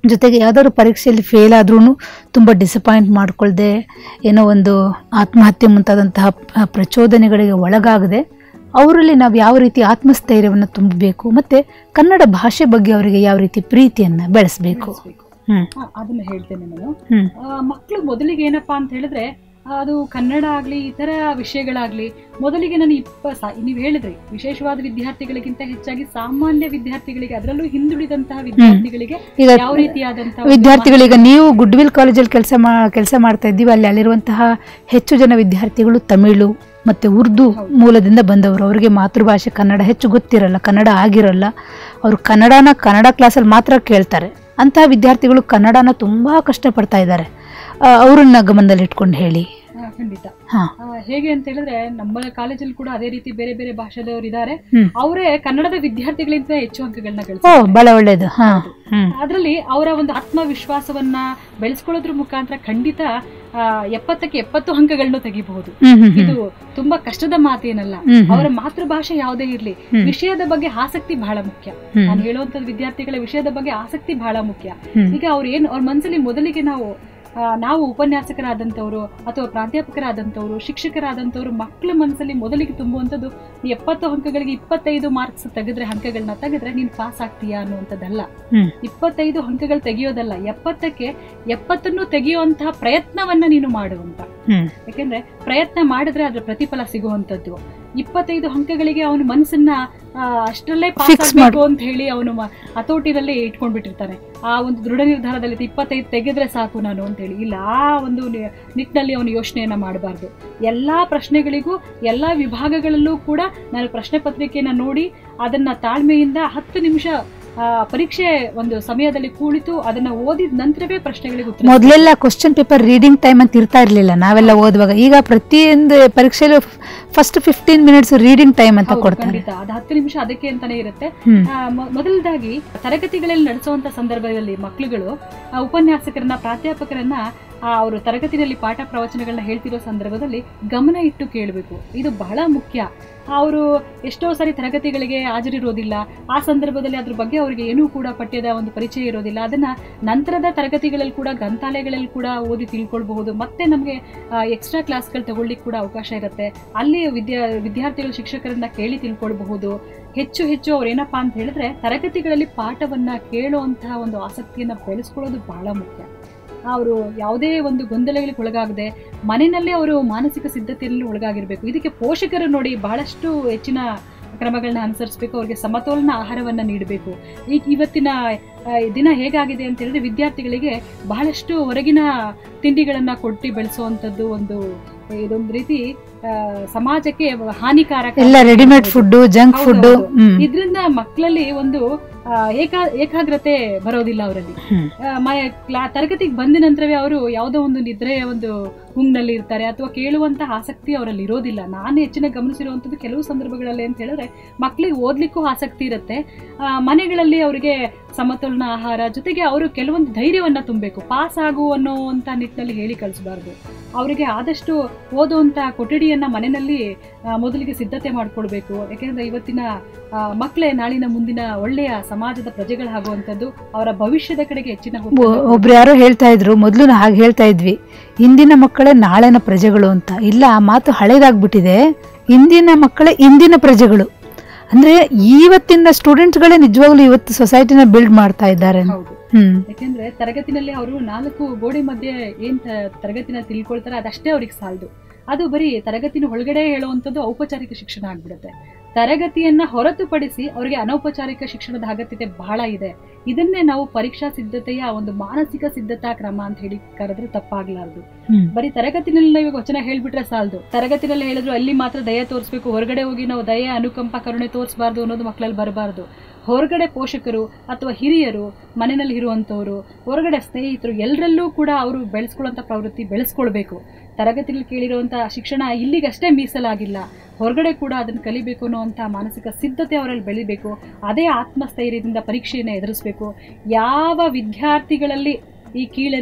ಜೊತೆಗೆ ಯಾವ್ದಾದ್ರು ಪರೀಕ್ಷೆಯಲ್ಲಿ ಫೇಲ್ ಆದ್ರೂ ತುಂಬ ಡಿಸಪಾಯಿಂಟ್ ಮಾಡ್ಕೊಳ್ದೆ ಏನೋ ಒಂದು ಆತ್ಮಹತ್ಯೆ ಮುಂತಾದಂತಹ ಪ- ಪ್ರಚೋದನೆಗಳಿಗೆ ಒಳಗಾಗದೆ ಅವರಲ್ಲಿ ನಾವು ಯಾವ ರೀತಿ ಆತ್ಮಸ್ಥೈರ್ಯವನ್ನು ತುಂಬಬೇಕು ಮತ್ತು ಕನ್ನಡ ಭಾಷೆ ಬಗ್ಗೆ ಅವರಿಗೆ ಯಾವ ರೀತಿ ಪ್ರೀತಿಯನ್ನು ಬೆಳೆಸಬೇಕು ಬೆಳೆಸ್ಬೇಕು. ಹ್ಮ್ ಆ, ಅದನ್ನ ಹೇಳ್ತೇನೆ ನಾನು ಹ್ಮ್ ಮಕ್ಕಳು ಮೊದಲಿಗೆ ಏನಪ್ಪಾ ಅಂತ ಹೇಳಿದ್ರೆ ಆ, ಅದು ಕನ್ನಡ ಆಗ್ಲಿ ಇತರ ವಿಷಯಗಳಾಗ್ಲಿ ಮೊದಲಿಗೆ ನಾನು ಇಪ್ಪ ಸಾ- ನೀವು ಹೇಳಿದ್ರಿ ವಿಶೇಷವಾದ ವಿದ್ಯಾರ್ಥಿಗಳಿಗಿಂತ ಹೆಚ್ಚಾಗಿ ಸಾಮಾನ್ಯ ವಿದ್ಯಾರ್ಥಿಗಳಿಗೆ ಅದರಲ್ಲೂ ಹಿಂದುಳಿದಂತಹ ವಿದ್ಯಾರ್ಥಿಗಳಿಗೆ ಈಗ ಯಾವ ರೀತಿಯಾದಂತಹ ಒಂದು ವಿದ್ಯಾರ್ಥಿಗಳಿಗೆ ನೀವು ಗುಡ್ವಿಲ್ ಕಾಲೇಜಲ್ಲಿ ಕೆಲಸ ಮಾ ಕೆಲಸ ಮಾಡ್ತಾ ಇದ್ದೀವಿ ಅಲ್ಲಿ ಅಲ್ಲಿರುವಂತಹ ಹೆಚ್ಚು ಜನ ವಿದ್ಯಾರ್ಥಿಗಳು ತಮಿಳು ಮತ್ತು ಉರ್ದು ಹೌದು. ಮೂಲದಿಂದ ಬಂದವರು ಅವರಿಗೆ ಮಾತೃಭಾಷೆ ಕನ್ನಡ ಹೆಚ್ಚು ಗೊತ್ತಿರಲ್ಲ ಕನ್ನಡ ಆಗಿರಲ್ಲ ಅವರು ಕನ್ನಡನ ಕನ್ನಡ ಕ್ಲಾಸಲ್ಲಿ ಮಾತ್ರ ಕೇಳ್ತಾರೆ ಅಂತಹ ವಿದ್ಯಾರ್ಥಿಗಳು ಕನ್ನಡನ ತುಂಬ ಕಷ್ಟಪಡ್ತಾ ಇದ್ದಾರೆ ಆ, ಅವ್ರನ್ನ ಗಮನದಲ್ಲಿ ಇಟ್ಕೊಂಡು ಹೇಳಿ ಆ, ಖಂಡಿತ ಹಾಂ ಆ, ಹೇಗೆ ಅಂತ ಹೇಳಿದ್ರೆ ನಮ್ಮ ಕಾಲೇಜಲ್ಲಿ ಕೂಡ ಅದೇ ರೀತಿ ಬೇರೆ ಬೇರೆ ಭಾಷೆದವರು ಇದ್ದಾರೆ ಹ್ಮ್. ಅವರೇ ಕನ್ನಡದ ವಿದ್ಯಾರ್ಥಿಗಳಿಂದ ಹೆಚ್ಚು ಅಂಕಗಳನ್ನ ಓ ಗಳಿಸ್ತಾರೆ ಭಾಳ ಒಳ್ಳೆಯದು ಹಾಂ ಹ್ಞೂ ಅದರಲ್ಲಿ ಅವರ ಒಂದು ಆತ್ಮವಿಶ್ವಾಸವನ್ನ ಬೆಳೆಸ್ಕೊಳ್ಳೋದ್ರ ಮುಖಾಂತರ ಖಂಡಿತ ಆ, ಎಪ್ಪತ್ತಕ್ಕೆ ಎಪ್ಪತ್ತು ಅಂಕಗಳನ್ನು ತೆಗಿಬಹುದು ಹ್ಞೂ ಹ್ಞೂ ಇದು ತುಂಬಾ ಕಷ್ಟದ ಮಾತೇನಲ್ಲ ಹ್ಮ್, ಹ್ಮ್. ಅವರ ಮಾತೃಭಾಷೆ ಯಾವುದೇ ಇರ್ಲಿ ಹ್ಮ್. ವಿಷಯದ ಬಗ್ಗೆ ಆಸಕ್ತಿ ಬಹಳ ಮುಖ್ಯ ಹ್ಮ್. ನಾನು ಹೇಳುವಂತ ವಿದ್ಯಾರ್ಥಿಗಳ ವಿಷಯದ ಬಗ್ಗೆ ಆಸಕ್ತಿ ಬಹಳ ಮುಖ್ಯ ಹ್ಮ್. ಈಗ ಅವ್ರು ಏನ್ ಅವ್ರ ಮನಸ್ಸಲ್ಲಿ ಮೊದಲಿಗೆ ನಾವು ಆ, ನಾವು ಉಪನ್ಯಾಸಕರಾದಂಥವ್ರು ಅಥವಾ ಪ್ರಾಧ್ಯಾಪಕರಾದಂಥವ್ರು ಶಿಕ್ಷಕರಾದಂಥವ್ರು ಮಕ್ಕಳ ಮನಸ್ಸಲ್ಲಿ ಮೊದಲಿಗೆ ತುಂಬುವಂಥದ್ದು ನೀ ಎಪ್ಪತ್ತು ಅಂಕಗಳಿಗೆ ಇಪ್ಪತ್ತೈದು ಮಾರ್ಕ್ಸ್ ತೆಗೆದ್ರೆ ಅಂಕಗಳನ್ನ ತೆಗೆದ್ರೆ ನೀನು ಪಾಸ್ ಆಗ್ತೀಯಾ ಅನ್ನುವಂಥದ್ದಲ್ಲ ಹ್ಮ್. ಇಪ್ಪತ್ತೈದು ಅಂಕಗಳು ತೆಗೆಯೋದಲ್ಲ ಎಪ್ಪತ್ತಕ್ಕೆ ಎಪ್ಪತ್ತನ್ನು ತೆಗೆಯುವಂತಹ ಪ್ರಯತ್ನವನ್ನ ನೀನು ಮಾಡುವಂತ ಹ್ಮ್. ಯಾಕೆಂದ್ರೆ ಪ್ರಯತ್ನ ಮಾಡಿದ್ರೆ ಅದ್ರ ಪ್ರತಿಫಲ ಸಿಗುವಂತದ್ದು ಇಪ್ಪತ್ತೈದು ಅಂಕಗಳಿಗೆ ಅವನ ಮನಸ್ಸನ್ನ ಆ, ಅಷ್ಟರಲ್ಲೇ ಪಾಸ್ Fix ಆಗ್ಬೇಕು ಅಂತ ಹೇಳಿ ಅವನು ಮ- ಹತೋಟಿನಲ್ಲಿ ಇಟ್ಕೊಂಡ್ಬಿಟ್ಟಿರ್ತಾನೆ ಆ ಒಂದು ದೃಢ ನಿರ್ಧಾರದಲ್ಲಿ ಇಪ್ಪತ್ತೈದು ತೆಗೆದ್ರೆ ಸಾಕು ನಾನು ಅಂತ ಹೇಳಿ ಇಲ್ಲ ಆ ಒಂದು ನಿ- ನಿಟ್ಟಿನಲ್ಲಿ ಅವನು ಯೋಚನೆಯನ್ನ ಮಾಡಬಾರ್ದು ಎಲ್ಲಾ ಪ್ರಶ್ನೆಗಳಿಗೂ ಎಲ್ಲಾ ವಿಭಾಗಗಳಲ್ಲೂ ಕೂಡ ನಾನು ಪ್ರಶ್ನೆ ಪತ್ರಿಕೆಯನ್ನ ನೋಡಿ ಅದನ್ನ ತಾಳ್ಮೆಯಿಂದ ಹತ್ತು ನಿಮಿಷ ಆ, ಪರೀಕ್ಷೆ ಒಂದು ಸಮಯದಲ್ಲಿ ಕುಳಿತು ಅದನ್ನ ಓದಿದ ನಂತರವೇ ಪ್ರಶ್ನೆಗಳಿಗೆ ಉತ್ತರ ಮೊದಲೆಲ್ಲ ಕ್ವಶನ್ ಪೇಪರ್ ರೀಡಿಂಗ್ ಟೈಮ್ ಅಂತ ಇರ್ತಾ ಇರಲಿಲ್ಲ ನಾವೆಲ್ಲ ಓದುವಾಗ ಈಗ ಪ್ರತಿಯೊಂದು ಪರೀಕ್ಷೆಯಲ್ಲೂ first fifteen minutes reading time ಅಂತ ಹೌದು, ಕೊಡ್ತಾರೆ ಖಂಡಿತ ಅದು ಹತ್ತು ನಿಮಿಷ ಅದಕ್ಕೆ ಅಂತಾನೆ ಇರುತ್ತೆ ಹ್ಮ್ ಆ, ಮೊ- ಮೊದಲದಾಗಿ ತರಗತಿಗಳಲ್ಲಿ ನಡೆಸುವಂತ ಸಂದರ್ಭದಲ್ಲಿ ಮಕ್ಕಳುಗಳು ಆ, ಉಪನ್ಯಾಸಕರನ್ನ ಪ್ರಾಧ್ಯಾಪಕರನ್ನ ಆ, ಅವರು ತರಗತಿಯಲ್ಲಿ ಪಾಠ ಪ್ರವಚನಗಳನ್ನ ಹೇಳ್ತಿರೋ ಸಂದರ್ಭದಲ್ಲಿ ಗಮನ ಇಟ್ಟು ಕೇಳಬೇಕು ಇದು ಬಹಳ ಮುಖ್ಯ ಅವರು ಎಷ್ಟೋ ಸಾರಿ ತರಗತಿಗಳಿಗೆ ಹಾಜರಿರೋದಿಲ್ಲ ಆ ಸಂದರ್ಭದಲ್ಲಿ ಅದ್ರ ಬಗ್ಗೆ ಅವರಿಗೆ ಏನೂ ಕೂಡ ಪಠ್ಯದ ಒಂದು ಪರಿಚಯ ಇರೋದಿಲ್ಲ ಅದನ್ನ ನಂತರದ ತರಗತಿಗಳಲ್ಲಿ ಕೂಡ ಗ್ರಂಥಾಲಯಗಳಲ್ಲಿ ಕೂಡ ಓದಿ ತಿಳ್ಕೊಳ್ಬಹುದು ಮತ್ತೆ ನಮಗೆ ಎಕ್ಸ್ಟ್ರಾ ಕ್ಲಾಸ್ಗಳು ತಗೊಳ್ಳಿಕ್ಕೆ ಕೂಡ ಅವಕಾಶ ಇರುತ್ತೆ ಅಲ್ಲಿ ವಿದ್ಯಾ ವಿದ್ಯಾರ್ಥಿಗಳು ಶಿಕ್ಷಕರನ್ನ ಕೇಳಿ ತಿಳ್ಕೊಳ್ಬಹುದು ಹೆಚ್ಚು ಹೆಚ್ಚು ಅವ್ರು ಏನಪ್ಪಾ ಅಂತ ಹೇಳಿದ್ರೆ ತರಗತಿಗಳಲ್ಲಿ ಪಾಠವನ್ನ ಕೇಳುವಂತಹ ಒಂದು ಆಸಕ್ತಿಯನ್ನ ಬೆಳೆಸ್ಕೊಳ್ಳೋದು ಬಹಳ ಮುಖ್ಯ ಅವರು ಯಾವುದೇ ಒಂದು ಗೊಂದಲಗಳಿಗೆ ಒಳಗಾಗದೆ ಮನೆಯಲ್ಲೇ ಅವರು ಮಾನಸಿಕ ಸಿದ್ಧತೆಯಲ್ಲಿ ಒಳಗಾಗಿರ್ಬೇಕು ಇದಕ್ಕೆ ಪೋಷಕರು ನೋಡಿ ಬಹಳಷ್ಟು ಹೆಚ್ಚಿನ ಕ್ರಮಗಳನ್ನ ಅನುಸರಿಸಬೇಕು ಅವ್ರಿಗೆ ಸಮತೋಲನ ಆಹಾರವನ್ನ ನೀಡಬೇಕು ಈ ಇವತ್ತಿನ ಆ, ದಿನ ಹೇಗಾಗಿದೆ ಅಂತ ಹೇಳಿದ್ರೆ ವಿದ್ಯಾರ್ಥಿಗಳಿಗೆ ಬಹಳಷ್ಟು ಹೊರಗಿನ ತಿಂಡಿಗಳನ್ನ ಕೊಟ್ಟು ಬೆಳೆಸುವಂಥದ್ದು ಒಂದು ಇದೊಂದು ರೀತಿ ಆ, ಸಮಾಜಕ್ಕೆ ಹಾನಿಕಾರಕ ಎಲ್ಲ ರೆಡಿಮೇಡ್ ಫುಡ್ ಜಂಕ್ ಹೌದು, ಫುಡ್ ಹೌದು. ಹ್ಮ್ ಇದರಿಂದ ಮಕ್ಕಳಲ್ಲಿ ಒಂದು ಆ, ಏಕಾ ಏಕಾಗ್ರತೆ ಬರೋದಿಲ್ಲ ಅವರಲ್ಲಿ ಹ್ಮ್. ಕ್ಲಾ ತರಗತಿಗೆ ಬಂದ ನಂತರವೇ ಅವರು ಯಾವುದೋ ಒಂದು ನಿದ್ರೆಯ ಒಂದು ಹುಂಗ್ನಲ್ಲಿ ಇರ್ತಾರೆ ಅಥವಾ ಕೇಳುವಂತ ಆಸಕ್ತಿ ಅವರಲ್ಲಿ ಇರೋದಿಲ್ಲ ನಾನು ಹೆಚ್ಚಿನ ಗಮನಿಸಿರುವಂಥದ್ದು ಕೆಲವು ಸಂದರ್ಭಗಳಲ್ಲಿ ಅಂತ ಹೇಳಿದ್ರೆ ಮಕ್ಕಳಿಗೆ ಓದ್ಲಿಕ್ಕೂ ಆಸಕ್ತಿ ಇರುತ್ತೆ ಆ, ಮನೆಗಳಲ್ಲಿ ಅವರಿಗೆ ಸಮತೋಲನ ಆಹಾರ ಜೊತೆಗೆ ಅವರು ಕೆಲವೊಂದು ಧೈರ್ಯವನ್ನ ತುಂಬಬೇಕು ಪಾಸ್ ಆಗು ಅನ್ನೋವಂಥ ನಿಟ್ಟಿನಲ್ಲಿ ಹೇಳಿ ಕಳಿಸಬಾರ್ದು ಅವರಿಗೆ ಆದಷ್ಟು ಓದುವಂತ ಕೊಠಡಿಯನ್ನ ಮನೆಯಲ್ಲಿ ಆ, ಮೊದಲಿಗೆ ಸಿದ್ಧತೆ ಮಾಡ್ಕೊಳ್ಬೇಕು ಯಾಕೆಂದ್ರೆ ಇವತ್ತಿನ ಆ, ಮಕ್ಕಳೇ ನಾಳಿನ ಮುಂದಿನ ಒಳ್ಳೆಯ ಸಮಾಜದ ಪ್ರಜೆಗಳಾಗುವಂಥದ್ದು ಅವರ ಭವಿಷ್ಯದ ಕಡೆಗೆ ಹೆಚ್ಚಿನ ಒತ್ತನ್ನು ಒ- ಒಬ್ರು ಯಾರೋ ಹೇಳ್ತಾ ಇದ್ರು ಮೊದಲು ನಾವು ಹಾಗೆ ಹೇಳ್ತಾ ಇದ್ವಿ ಇಂದಿನ ಮಕ್ಕಳೇ ನಾಳೆನ ಪ್ರಜೆಗಳು ಅಂತ ಇಲ್ಲ ಆ ಮಾತು ಹಳೇದಾಗ್ಬಿಟ್ಟಿದೆ ಇಂದಿನ ಮಕ್ಕಳೇ ಇಂದಿನ ಪ್ರಜೆಗಳು ಅಂದ್ರೆ ಇವತ್ತಿನ ಸ್ಟೂಡೆಂಟ್ಸ್ಗಳೇ ನಿಜವಾಗ್ಲೂ ಇವತ್ತು ಸೊಸೈಟಿನ ಬಿಲ್ಡ್ ಮಾಡ್ತಾ ಇದ್ದಾರೆ ಹೌದು ಹ್ಮ್ ಯಾಕೆಂದ್ರೆ ತರಗತಿನಲ್ಲಿ ಅವರು ನಾಲ್ಕು ಗೋಡೆ ಮಧ್ಯೆ ಏನ್ ತ- ತರಗತಿನ ತಿಳ್ಕೊಳ್ತಾರೆ ಅದಷ್ಟೇ ಅವ್ರಿಗೆ ಸಾಲದು ಅದು ಬರೀ ತರಗತಿನ ಒಳಗಡೆ ಹೇಳುವಂಥದ್ದು ಔಪಚಾರಿಕ ಶಿಕ್ಷಣ ಆಗ್ಬಿಡುತ್ತೆ ತರಗತಿಯನ್ನ ಹೊರತುಪಡಿಸಿ ಅವರಿಗೆ ಅನೌಪಚಾರಿಕ ಶಿಕ್ಷಣದ ಅಗತ್ಯತೆ ಬಹಳ ಇದೆ ಇದನ್ನೇ ನಾವು ಪರೀಕ್ಷಾ ಸಿದ್ಧತೆಯ ಒಂದು ಮಾನಸಿಕ ಸಿದ್ಧತಾ ಕ್ರಮ ಅಂತ ಹೇಳಿ ಕರೆದ್ರೆ ತಪ್ಪಾಗ್ಲಾರ್ದು ಹ್ಮ್. ಬರೀ ತರಗತಿನಲ್ಲಿ ನಾವು ಇವಾಗ ವಚನ ಹೇಳ್ಬಿಟ್ರೆ ಸಾಲದು ತರಗತಿನಲ್ಲಿ ಹೇಳಿದ್ರು ಅಲ್ಲಿ ಮಾತ್ರ ದಯ ತೋರಿಸ್ಬೇಕು ಹೊರಗಡೆ ಹೋಗಿ ನಾವು ದಯೆ ಅನುಕಂಪ ಕರುಣೆ ತೋರಿಸಬಾರ್ದು ಅನ್ನೋದು ಮಕ್ಕಳಲ್ಲಿ ಬರಬಾರ್ದು ಹೊರಗಡೆ ಪೋಷಕರು ಅಥವಾ ಹಿರಿಯರು ಮನೆಯಲ್ಲಿ ಇರುವಂಥವ್ರು ಹೊರಗಡೆ ಸ್ನೇಹಿತರು ಎಲ್ಲರಲ್ಲೂ ಕೂಡ ಅವರು ಬೆಳೆಸ್ಕೊಳ್ಳುವಂಥ ಪ್ರವೃತ್ತಿ ಬೆಳೆಸ್ಕೊಳ್ಬೇಕು ತರಗತಿಯಲ್ಲಿ ಕೇಳಿರುವಂಥ ಶಿಕ್ಷಣ ಇಲ್ಲಿಗಷ್ಟೇ ಮೀಸಲಾಗಿಲ್ಲ ಹೊರಗಡೆ ಕೂಡ ಅದನ್ನು ಕಲಿಬೇಕು ಅನ್ನುವಂಥ ಮಾನಸಿಕ ಸಿದ್ಧತೆ ಅವರಲ್ಲಿ ಬೆಳಿಬೇಕು ಅದೇ ಆತ್ಮಸ್ಥೈರ್ಯದಿಂದ ಪರೀಕ್ಷೆಯನ್ನು ಎದುರಿಸಬೇಕು ಯಾವ ವಿದ್ಯಾರ್ಥಿಗಳಲ್ಲಿ ಈ ಕೀಳರಿಮೆ